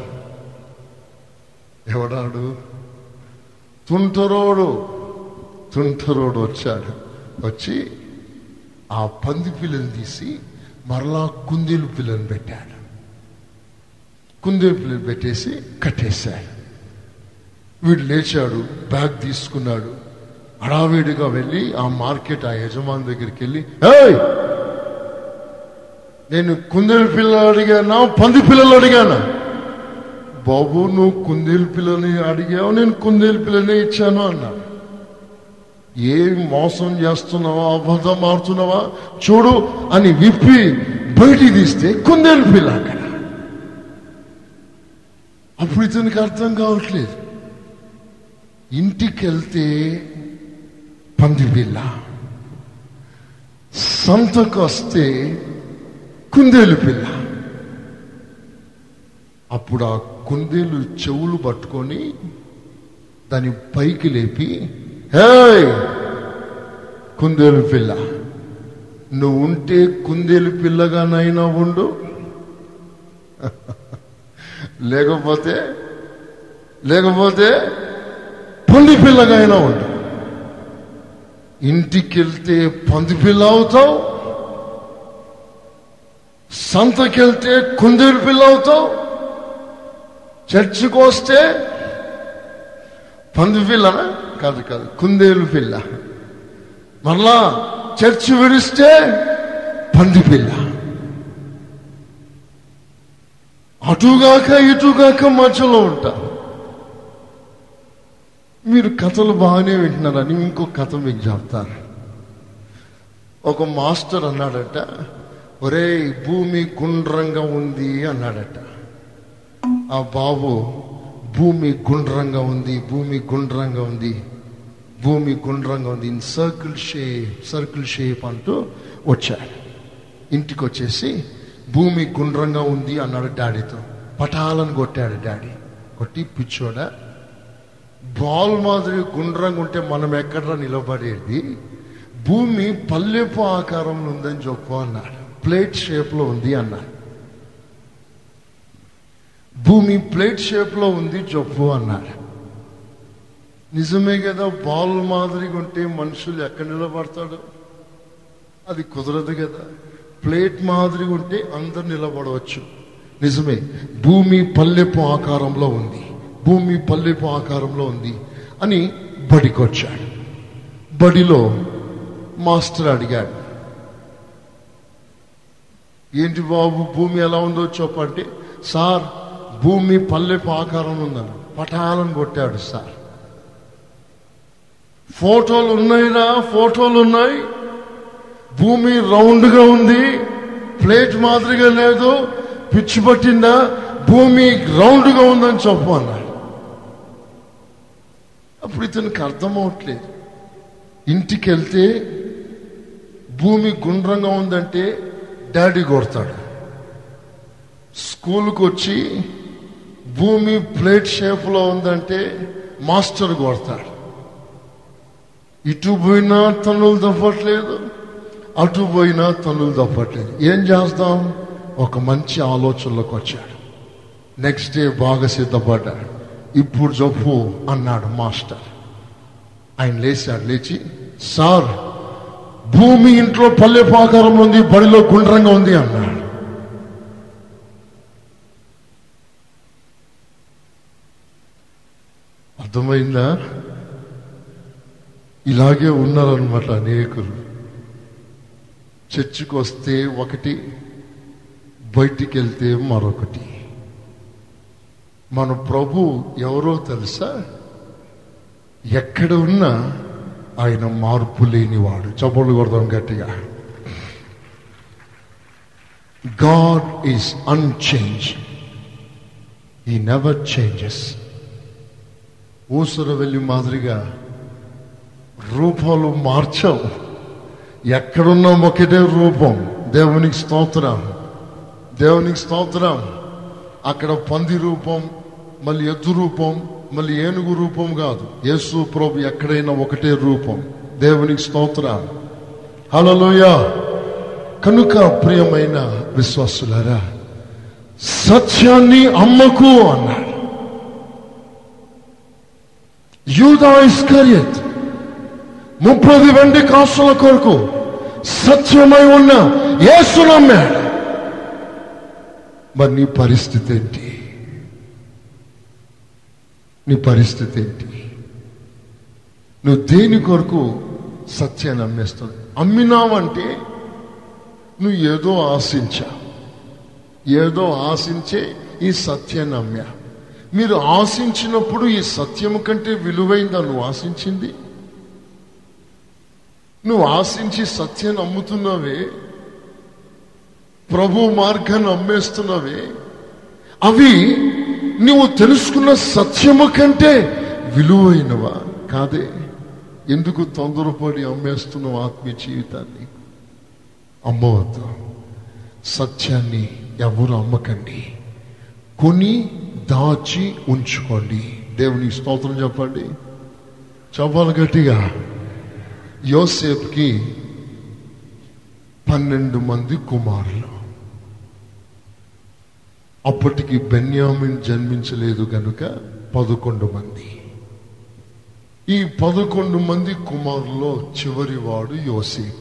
ఎవడాడు తుంటరోడు తుంటరోడు వచ్చాడు వచ్చి ఆ పంది పిల్లని తీసి మరలా కుందేలు పిల్లని పెట్టాడు కుందేలు పిల్లని పెట్టేసి కట్టేశాడు వీడు లేచాడు బ్యాగ్ తీసుకున్నాడు హడావిడిగా వెళ్ళి ఆ మార్కెట్ ఆ యజమాని దగ్గరికి వెళ్ళి "ఏయ్! నేను కుందేలు పిల్లలు అడిగానా పంది పిల్లలు అడిగానా బాబు నువ్వు కుందేలు పిల్లని అడిగావు నేను కుందేలు పిల్లని ఇచ్చాను అన్నాడు ఏం మోసం చేస్తున్నావా అబద్ధం ఆడుతున్నావా చూడు అని విప్పి బయటికి తీస్తే కుందేలు పిల్ల అక్కడ అప్పుడు ఇతనికి అర్థం కావట్లేదు ఇంటికి వెళ్తే పంది పిల్ల సంతకు వస్తే కుందేలు పిల్ల అప్పుడు ఆ కుందేలు చెవులు పట్టుకొని దాని పైకి లేపి హే కుందేలు పిల్ల నువ్వు ఉంటే కుందేలు పిల్లగానైనా ఉండు లేకపోతే లేకపోతే పంది పిల్లగా అయినా ఉండు ఇంటికి వెళ్తే పంది పిల్ల అవుతావు సంతకి వెళ్తే కుందేలు పిల్ల అవుతావు చర్చికి వస్తే పంది పిల్లనా కాదు కాదు కుందేలు పిల్ల మరలా చర్చి విడిస్తే పంది పిల్ల అటుగాక ఇటుగాక మధ్యలో ఉంటా మీరు కథలు బాగానే వింటున్నారని ఇంకో కథ మీకు చెప్తాను ఒక మాస్టర్ అన్నాడట ఒరే భూమి గుండ్రంగా ఉంది అన్నాడట ఆ బాబు భూమి గుండ్రంగా ఉంది భూమి గుండ్రంగా ఉంది భూమి గుండ్రంగా ఉంది in circle shape circle shape అంటూ వచ్చాడు ఇంటికి వచ్చేసి భూమి గుండ్రంగా ఉంది అన్నాడు డాడీతో పటాలను కొట్టాడు డాడీ కొట్టి పిచ్చోడా బాల్ మాదిరి గుండ్రంగా ఉంటే మనం ఎక్కడ నిలబడేది భూమి పల్లెపు ఆకారంలో ఉందని చెప్పు అన్నాడు ప్లేట్ షేప్ లో ఉంది అన్నాడు భూమి ప్లేట్ షేప్ లో ఉంది చెప్పు అన్నాడు నిజమే కదా బాల్ మాదిరిగా ఉంటే మనుషులు ఎక్కడ నిలబడతాడు అది కుదరదు కదా ప్లేట్ మాదిరిగా ఉంటే అందరు నిలబడవచ్చు నిజమే భూమి పల్లెపు ఆకారంలో ఉంది భూమి పల్లెపు ఆకారంలో ఉంది అని బడికొచ్చాడు బడిలో మాస్టర్ అడిగాడు ఏంటి బాబు భూమి ఎలా ఉందో చెప్పంటే సార్ భూమి పల్లెపు ఆకారం ఉందని పటాలను కొట్టాడు సార్ ఫోటోలు ఉన్నాయిరా ఫోటోలు ఉన్నాయి భూమి రౌండ్ గా ఉంది ప్లేట్ మాదిరిగా లేదు పిచ్చి పట్టిందా భూమి రౌండ్ గా ఉందని చెప్పు అన్నాడు అప్పుడు ఇతనికి అర్థం అవట్లేదు ఇంటికి వెళ్తే భూమి గుండ్రంగా ఉందంటే డాడీ కొడతాడు స్కూల్కి వచ్చి భూమి ప్లేట్ షేప్లో ఉందంటే మాస్టర్ కొడతాడు ఇటు పోయినా తన్నులు తప్పట్లేదు అటు పోయినా తన్నులు తప్పట్లేదు ఏం చేస్తాం ఒక మంచి ఆలోచనలోకి వచ్చాడు నెక్స్ట్ డే బాగా సిద్ధపడ్డాడు ఇప్పుడు చెప్పు అన్నాడు మాస్టర్ ఆయన లేచాడు లేచి సార్ భూమి ఇంట్లో పల్లె పాకారం ఉంది బడిలో గుండ్రంగా ఉంది అన్నాడు అర్థమైందా ఇలాగే ఉన్నారనమాట అనేకులు చర్చికి వస్తే ఒకటి బయటికి వెళ్తే మరొకటి మన ప్రభు ఎవరో తెలుసా ఎక్కడ ఉన్నా ఆయన మార్పు లేనివాడు చప్పట్లు కొడదాం గట్టిగా God is unchange he never changes ఊసర వెళ్ళి మాదిరిగా రూపాలు మార్చాం ఎక్కడున్నాం ఒకటే రూపం దేవునికి స్తోత్రం దేవునికి స్తోత్రం అక్కడ పంది రూపం మళ్ళీ ఎద్దు రూపం మళ్ళీ ఏనుగు రూపం కాదు యేసు ప్రభు ఎక్కడైనా ఒకటే రూపం దేవునికి స్తోత్రం హలోయ కనుక ప్రియమైన విశ్వాసులారా సత్యాన్ని అమ్మకు అన్నాడు యూదా ఇస్కరియత్ ముప్పది వెండి కాసుల కొరకు సత్యమై ఉన్న యేసు నమ్మాడు మరి నీ పరిస్థితి ఏంటి నీ పరిస్థితి ఏంటి నువ్వు దేని కొరకు సత్యాన్ని అమ్మేస్తావు అమ్మినావంటే నువ్వు ఏదో ఆశించా ఏదో ఆశించే ఈ సత్యాన్ని అమ్మా మీరు ఆశించినప్పుడు ఈ సత్యము కంటే విలువైందా నువ్వు ఆశించింది నువ్వు ఆశించి సత్యాన్ని అమ్ముతున్నావే ప్రభు మార్గాన్ని అమ్మేస్తున్నావే అవి నువ్వు తెలుసుకున్న సత్యము కంటే విలువైనవా కాదే ఎందుకు తొందరపడి అమ్మేస్తున్నావు ఆత్మీయ జీవితాన్ని అమ్మవద్దు సత్యాన్ని ఎవరు అమ్మకండి కొని దాచి ఉంచుకోండి దేవునికి స్తోత్రం చెప్పండి చెప్పాలి గట్టిగా యోసేపుకి పన్నెండు మంది కుమారులు అప్పటికి బెన్యామిన్ జన్మించలేదు గనుక పదకొండు మంది ఈ పదకొండు మంది కుమారుల్లో చివరివాడు యోసేపు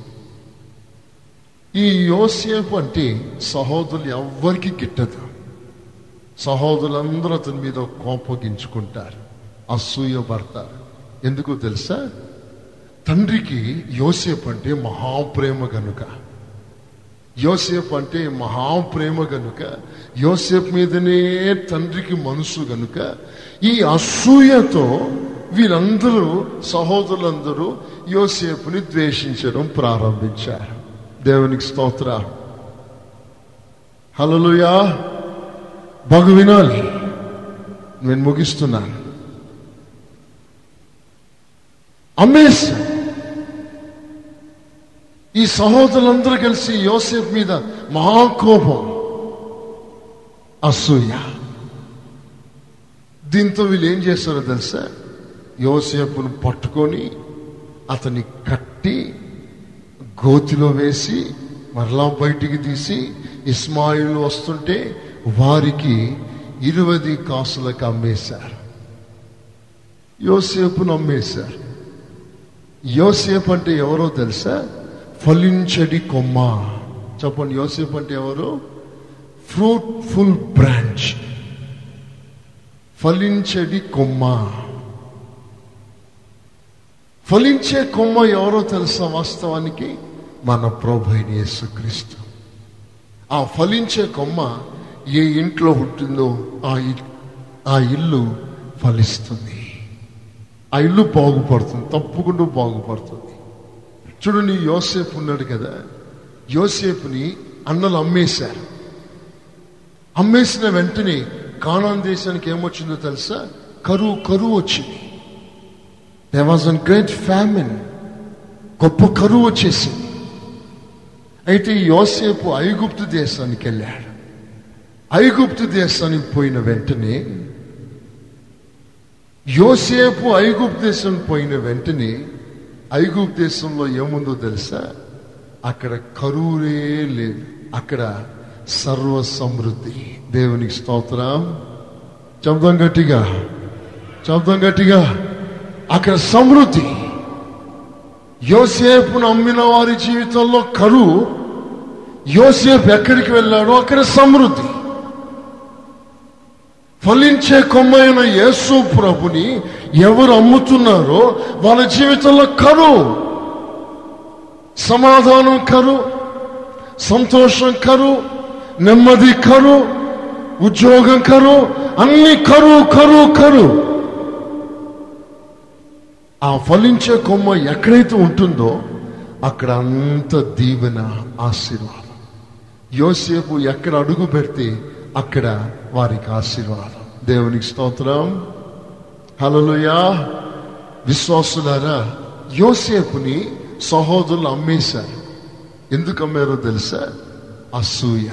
ఈ యోసేపు అంటే సహోదరులు ఎవ్వరికి గిట్టదు సహోదరులందరూ అతని మీద కోపగించుకుంటారు అసూయ పడతారు ఎందుకో తెలుసా తండ్రికి యోసేపు అంటే మహాప్రేమ గనుక యోసేపు అంటే మహాప్రేమ గనుక యోసేపు మీదనే తండ్రికి మనసు గనుక ఈ అసూయతో వీరందరూ సహోదరులందరూ యోసేపుని ద్వేషించడం ప్రారంభించారు దేవునికి స్తోత్ర హలోయా బాగు వినాలి నేను ముగిస్తున్నాను అమ్మేశ్ ఈ సహోదరులందరూ కలిసి యోసేఫ్ మీద మహాకోపం అసూయ దీంతో వీళ్ళు ఏం చేస్తారో తెలుసా యోసేపును పట్టుకొని అతన్ని కట్టి గోతిలో వేసి మరలా బయటికి తీసి ఇస్మాయిల్ వస్తుంటే వారికి ఇరవై కాసులకు అమ్మేశారు యోసేపును అమ్మేశారు యోసేపు అంటే ఎవరో తెలుసా ఫలించడి కొమ్మ చెప్పండి యోసేపు అంటే ఎవరు ఫ్రూట్ఫుల్ బ్రాంచ్ ఫలించడి కొమ్మ ఫలించే కొమ్మ ఎవరో తెలుసా వాస్తవానికి మన ప్రభు అయిన యేసుక్రీస్తు ఆ ఫలించే కొమ్మ ఏ ఇంట్లో పుట్టిందో ఆ ఇ- ఆ ఇల్లు ఫలిస్తుంది ఆ ఇల్లు బాగుపడుతుంది తప్పకుండా బాగుపడుతుంది చూడండి యోసేపు ఉన్నాడు కదా యోసేపుని అన్నలు అమ్మేశారు అమ్మేసిన వెంటనే కానాన్ దేశానికి ఏమొచ్చిందో తెలుసా కరువు కరువు వచ్చింది they was an great famine గొప్ప కరువు వచ్చేసింది అయితే ఈ యోసేపు ఐగుప్తు దేశానికి వెళ్ళాడు ఐగుప్తు దేశానికి పోయిన వెంటనే యోసేపు ఐగుప్తు దేశం పోయిన వెంటనే ఐగుప్తు దేశంలో ఏముందో తెలుసా అక్కడ కరువులే లేదు అక్కడ సర్వ సమృద్ధి దేవునికి స్తోత్రం చెప్దాం గట్టిగా చెప్దాం గట్టిగా అక్కడ సమృద్ధి యోసేపును అమ్మిన వారి జీవితంలో కరువు యోసేపు ఎక్కడికి వెళ్ళాడో అక్కడ సమృద్ధి ఫలించే కొమ్మైన యేసు ప్రభుని ఎవరు అమ్ముతున్నారో వాళ్ళ జీవితంలో కరువు సమాధానం కరువు సంతోషం కరువు నెమ్మది కరువు ఉద్యోగం కరువు అన్ని కరువు కరువు కరువు ఆ ఫలించే కొమ్మ ఎక్కడైతే ఉంటుందో అక్కడ అంత దీవెన ఆశీర్వాదం యోసేపు ఎక్కడ అడుగు పెడితే అక్కడ వారికి ఆశీర్వాదం దేవునికి స్తోత్రం హలలుయా విశ్వాసులారా యోసేపుని సహోదరులు అమ్మేశారు ఎందుకు అమ్మారో తెలుసా అసూయ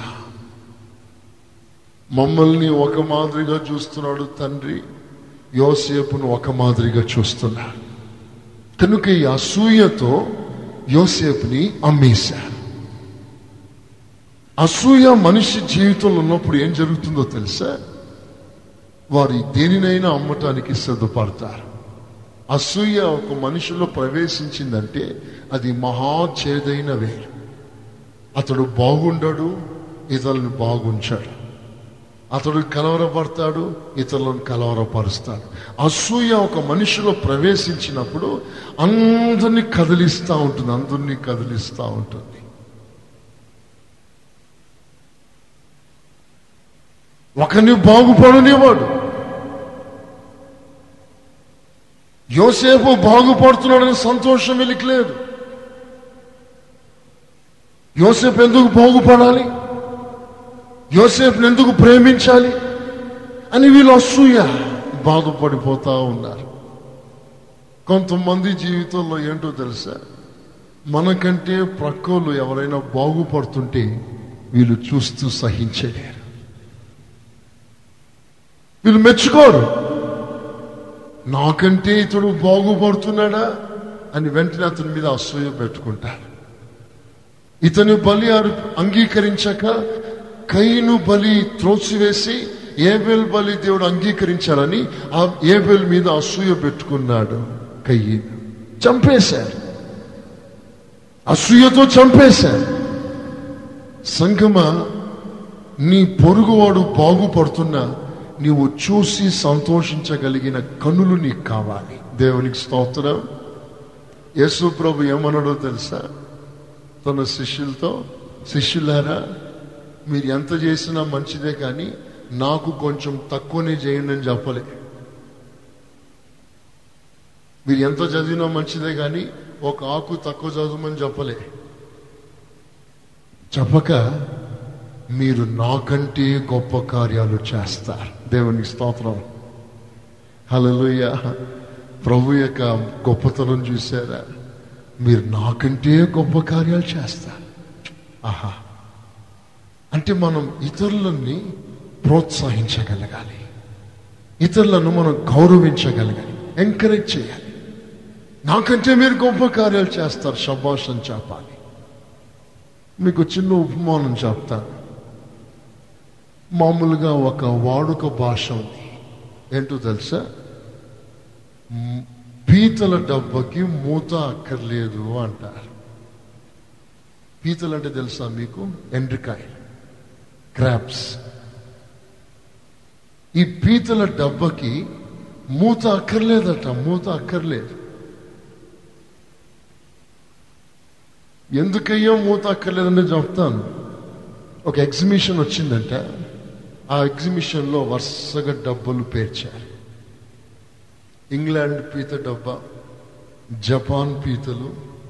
మమ్మల్ని ఒక మాదిరిగా చూస్తున్నాడు తండ్రి యోసేపును ఒక మాదిరిగా చూస్తున్నాడు కనుక ఈ అసూయతో యోసేపుని అమ్మేశారు అసూయ మనిషి జీవితంలో ఉన్నప్పుడు ఏం జరుగుతుందో తెలుసా వారు దేనినైనా అమ్మటానికి సిద్ధపడతారు అసూయ ఒక మనిషిలో ప్రవేశించిందంటే అది మహా చేదైన వేరు అతడు బాగుండడు ఇతరులను బాగుంచాడు అతడు కలవరపడతాడు ఇతరులను కలవరపరుస్తాడు అసూయ ఒక మనిషిలో ప్రవేశించినప్పుడు అందరినీ కదిలిస్తూ ఉంటుంది అందరినీ కదిలిస్తూ ఉంటుంది ఒకరిని బాగుపడనివాడు యోసేపు బాగుపడుతున్నాడని సంతోషం వీళ్ళకి లేదు యోసేపు ఎందుకు బాగుపడాలి యోసేపుని ఎందుకు ప్రేమించాలి అని వీళ్ళు అసూయ బాధపడిపోతా ఉన్నారు కొంతమంది జీవితంలో ఏంటో తెలుసా మనకంటే ప్రక్కలు ఎవరైనా బాగుపడుతుంటే వీళ్ళు చూస్తూ సహించలేరు వీళ్ళు మెచ్చుకోరు నాకంటే ఇతడు బాగుపడుతున్నాడా అని వెంటనే అతని మీద అసూయ పెట్టుకుంటారు ఇతని బలి అర్- అంగీకరించక కైను బలి త్రోసివేసి ఏబెల్ బలి దేవుడు అంగీకరించాలని ఆ ఏబెల్ మీద అసూయ పెట్టుకున్నాడు కయ్యను చంపేశారు అసూయతో చంపేశారు సంగమ నీ పొరుగువాడు బాగుపడుతున్నా నీవు చూసి సంతోషించగలిగిన కనులు నీకు కావాలి దేవునికి స్తోత్రం యేసు ప్రభు ఏమన్నాడో తెలుసా తన శిష్యులతో శిష్యులారా మీరు ఎంత చేసినా మంచిదే కానీ నాకు కొంచెం తక్కువనే చేయండి అని చెప్పలే మీరు ఎంత చదివినా మంచిదే కానీ ఒక ఆకు తక్కువ చదవమని చెప్పలే చెప్పక మీరు నాకంటే గొప్ప కార్యాలు చేస్తారు దేవునికి స్తోత్రం హల్లెలూయా ప్రభు యొక్క గొప్పతనం చూసారా మీరు నాకంటే గొప్ప కార్యాలు చేస్తారు ఆహా అంటే మనం ఇతరులని ప్రోత్సహించగలగాలి ఇతరులను మనం గౌరవించగలగాలి ఎంకరేజ్ చేయాలి నాకంటే మీరు గొప్ప కార్యాలు చేస్తారు శబాష్ అని చెప్పాలి మీకు చిన్న ఉపమానం చెప్తాను మామూలుగా ఒక వాడుక భాష ఉంది ఏంటో తెలుసా మ్, పీతల డబ్బకి మూత అక్కర్లేదు అంటారు పీతలు అంటే తెలుసా మీకు ఎండ్రికాయ క్రాప్స్ ఈ పీతల డబ్బకి మూత అక్కర్లేదట మూత అక్కర్లేదు ఎందుకయ్యో మూత అక్కర్లేదని చెప్తాను ఒక ఎగ్జిబిషన్ వచ్చిందంట ఆ ఎగ్జిబిషన్ లో వరుసగా డబ్బులు పేర్చారు ఇంగ్లాండ్ పీత డబ్బా జపాన్ పీతలు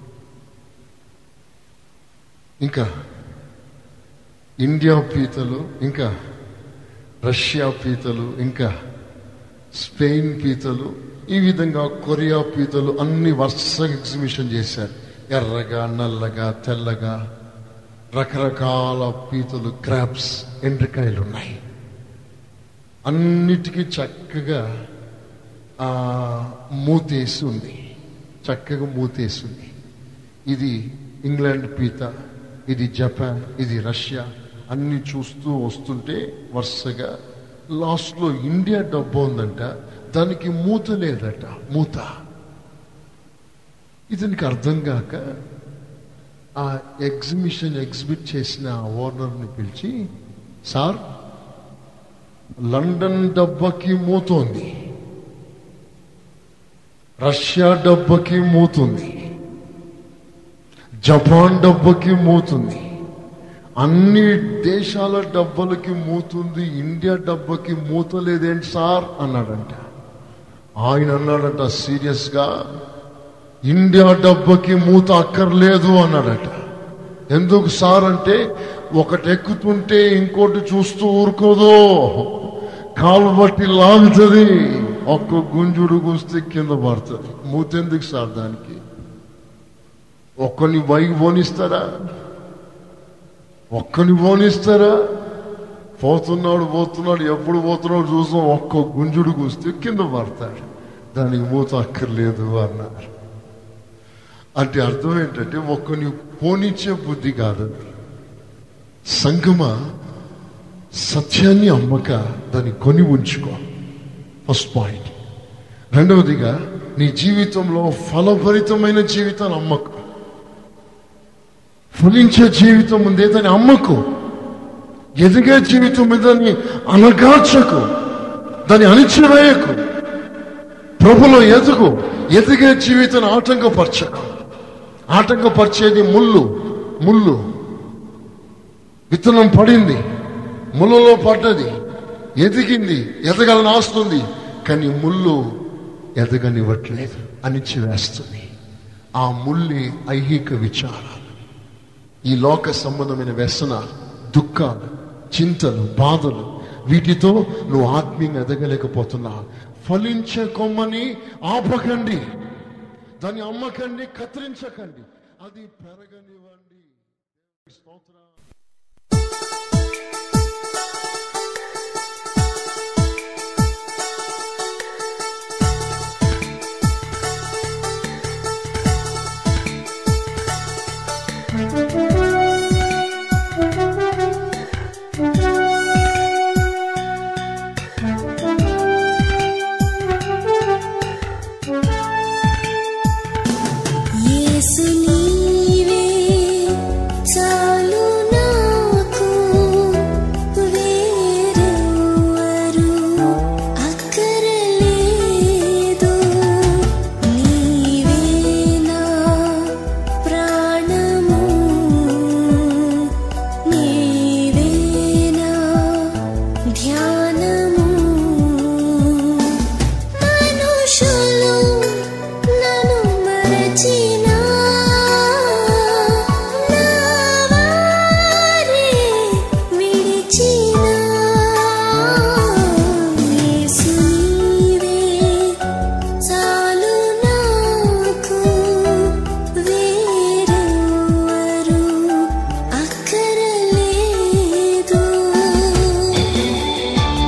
ఇంకా ఇండియా పీతలు ఇంకా రష్యా పీతలు ఇంకా స్పెయిన్ పీతలు ఈ విధంగా కొరియా పీతలు అన్ని వరుసగా ఎగ్జిబిషన్ చేశారు ఎర్రగా నల్లగా తెల్లగా రకరకాల పీతలు క్రాప్స్ ఎండ్రకాయలు ఉన్నాయి అన్నిటికీ చక్కగా ఆ మూతేసి ఉంది చక్కగా మూతేసి ఉంది ఇది ఇంగ్లాండ్ పీత ఇది జపాన్ ఇది రష్యా అన్ని చూస్తూ వస్తుంటే వరుసగా లాస్ట్లో ఇండియా డబ్బు ఉందంట దానికి మూత లేదట మూత ఇతనికి అర్థం కాక ఆ ఎగ్జిబిషన్ ఎగ్జిబిట్ చేసిన ఓనర్ని పిలిచి సార్ లండన్ డబ్బకి మూతోంది రష్యా డబ్బకి మూతుంది జపాన్ డబ్బకి మూతుంది అన్ని దేశాల డబ్బలకి మూతుంది ఇండియా డబ్బకి మూత లేదేంటి సార్ అన్నాడంట ఆయన అన్నాడంట సీరియస్ గా ఇండియా డబ్బకి మూత అక్కర్లేదు అన్నాడట ఎందుకు సార్ అంటే ఒకటి ఎక్కుతుంటే ఇంకోటి చూస్తూ ఊరుకోదు కాలు బట్టి లాగుతుంది ఒక్క గుంజుడు గుస్తే కింద పడుతుంది మూత ఎందుకు సార్ దానికి ఒక్కని బైక్ పోనిస్తారా ఒక్కని పోనిస్తారా పోతున్నాడు పోతున్నాడు ఎప్పుడు పోతున్నాడు చూసాం ఒక్క గుంజుడు కూస్తే కింద పడతాడు దానికి మూత అక్కర్లేదు అన్నారు అంటే అర్థం ఏంటంటే ఒక్కని పోనిచ్చే బుద్ధి కాదు సంగమ సత్యాన్ని అమ్మక దాన్ని కొని ఉంచుకో ఫస్ట్ పాయింట్ రెండవదిగా నీ జీవితంలో ఫలభరితమైన జీవితాన్ని అమ్మకు ఫలించే జీవితం ఉంది దాన్ని అమ్మకు ఎదిగే జీవితం మీద దాన్ని అనగార్చకు దాన్ని అణిచివేయకు ప్రభులో ఎదుగు ఎదిగే జీవితాన్ని ఆటంకపరచకు ఆటంకపరిచేది ముళ్ళు ముళ్ళు విత్తనం పడింది ముళ్ళలో పడ్డది ఎదిగింది ఎదగలని ఆస్తుంది కానీ ముళ్ళు ఎదగనివ్వట్లేదు అణిచివేస్తుంది ఆ ముల్లి ఐహిక విచారాలు ఈ లోక సంబంధమైన వ్యసనాలు దుఃఖాలు చింతలు బాధలు వీటితో నువ్వు ఆత్మీయంగా ఎదగలేకపోతున్నావు ఫలించే కొమ్మని ఆపకండి దాన్ని అమ్మకండి కత్తిరించకండి అది పెరగనివ్వండి స్తోత్రం యేసు నీవే చాలు నాకు వేరెవరు అక్కరలేదు నీవే నా ప్రాణము నీవే నా ధ్యానము మనుషులు నన్ను మరచినా నా వారే విడిచినా యేసు నీవే చాలు నాకు వేరెవరు అక్కరలేదు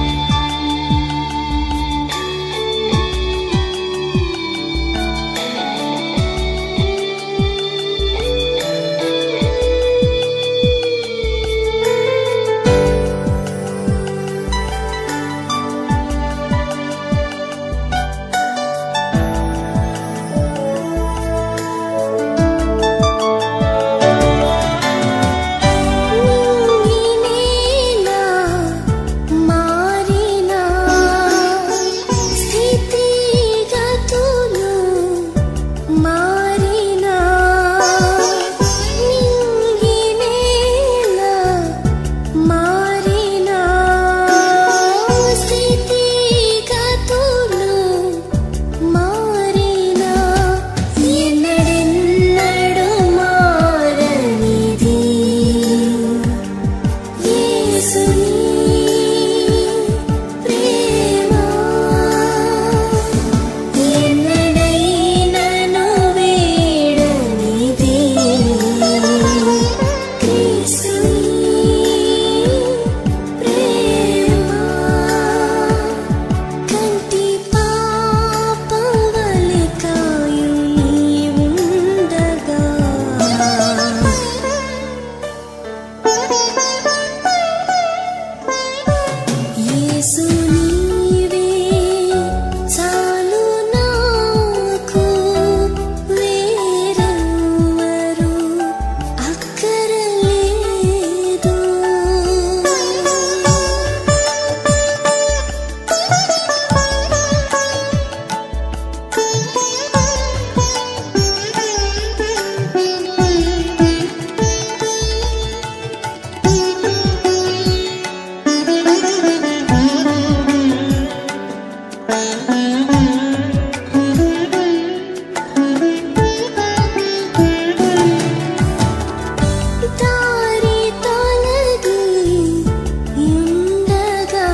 యేసు నీవే చాలు నాకు వేరెవరు అక్కరలేదు దారి తొలగి ఉండగా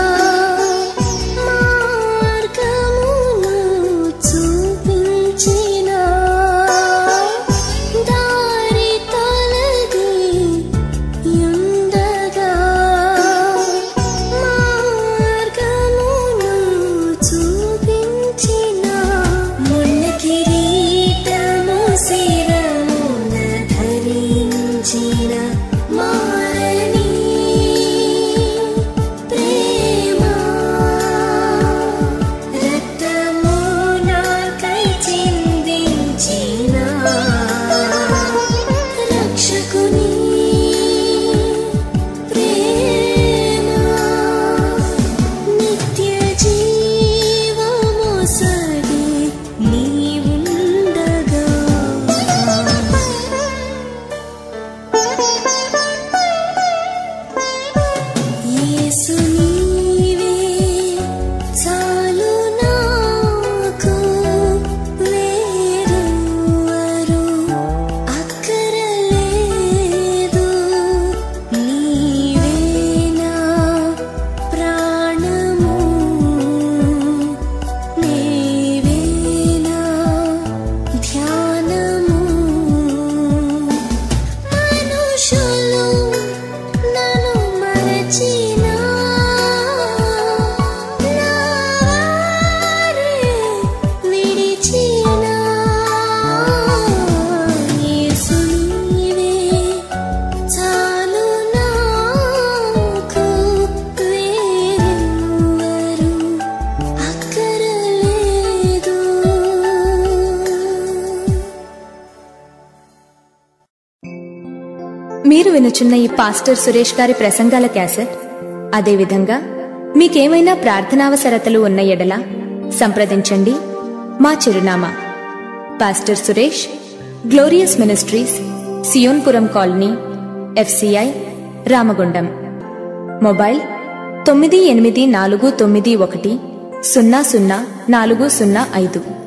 మార్గమును చూపించిన దారి తొలగి ఉండగా మార్గమును చూపించిన మున్న కిరీటము శిరమున ధరించిన మారని ప్రేమ రక్తము నాకై చిందించిన రక్షకుని ప్రేమ నిత్య జీవము సగి నీవుండగా యేసు నీవే చాలు నాకు వేరెవరు అక్కరలేదు నీవే నా ప్రాణము నీవే నా ధ్యానము మనుషులు నన్ను మరచినా నా వారే విడిచినా యేసు నీవే చాలు నాకు వేరెవరు అక్కరలేదు మీరు వినుచున్న ఈ పాస్టర్ సురేష్ గారి ప్రసంగాల క్యాసెట్ అదేవిధంగా మీకేమైనా ప్రార్థనావసరతలు ఉన్న ఎడల సంప్రదించండి మా చిరునామా pastor Suresh glorious ministries Zionpuram colony FCI Ramagundam mobile తొమ్మిది ఎనిమిది నాలుగు తొమ్మిది ఒకటి సున్నా సున్నా నాలుగు సున్నా ఐదు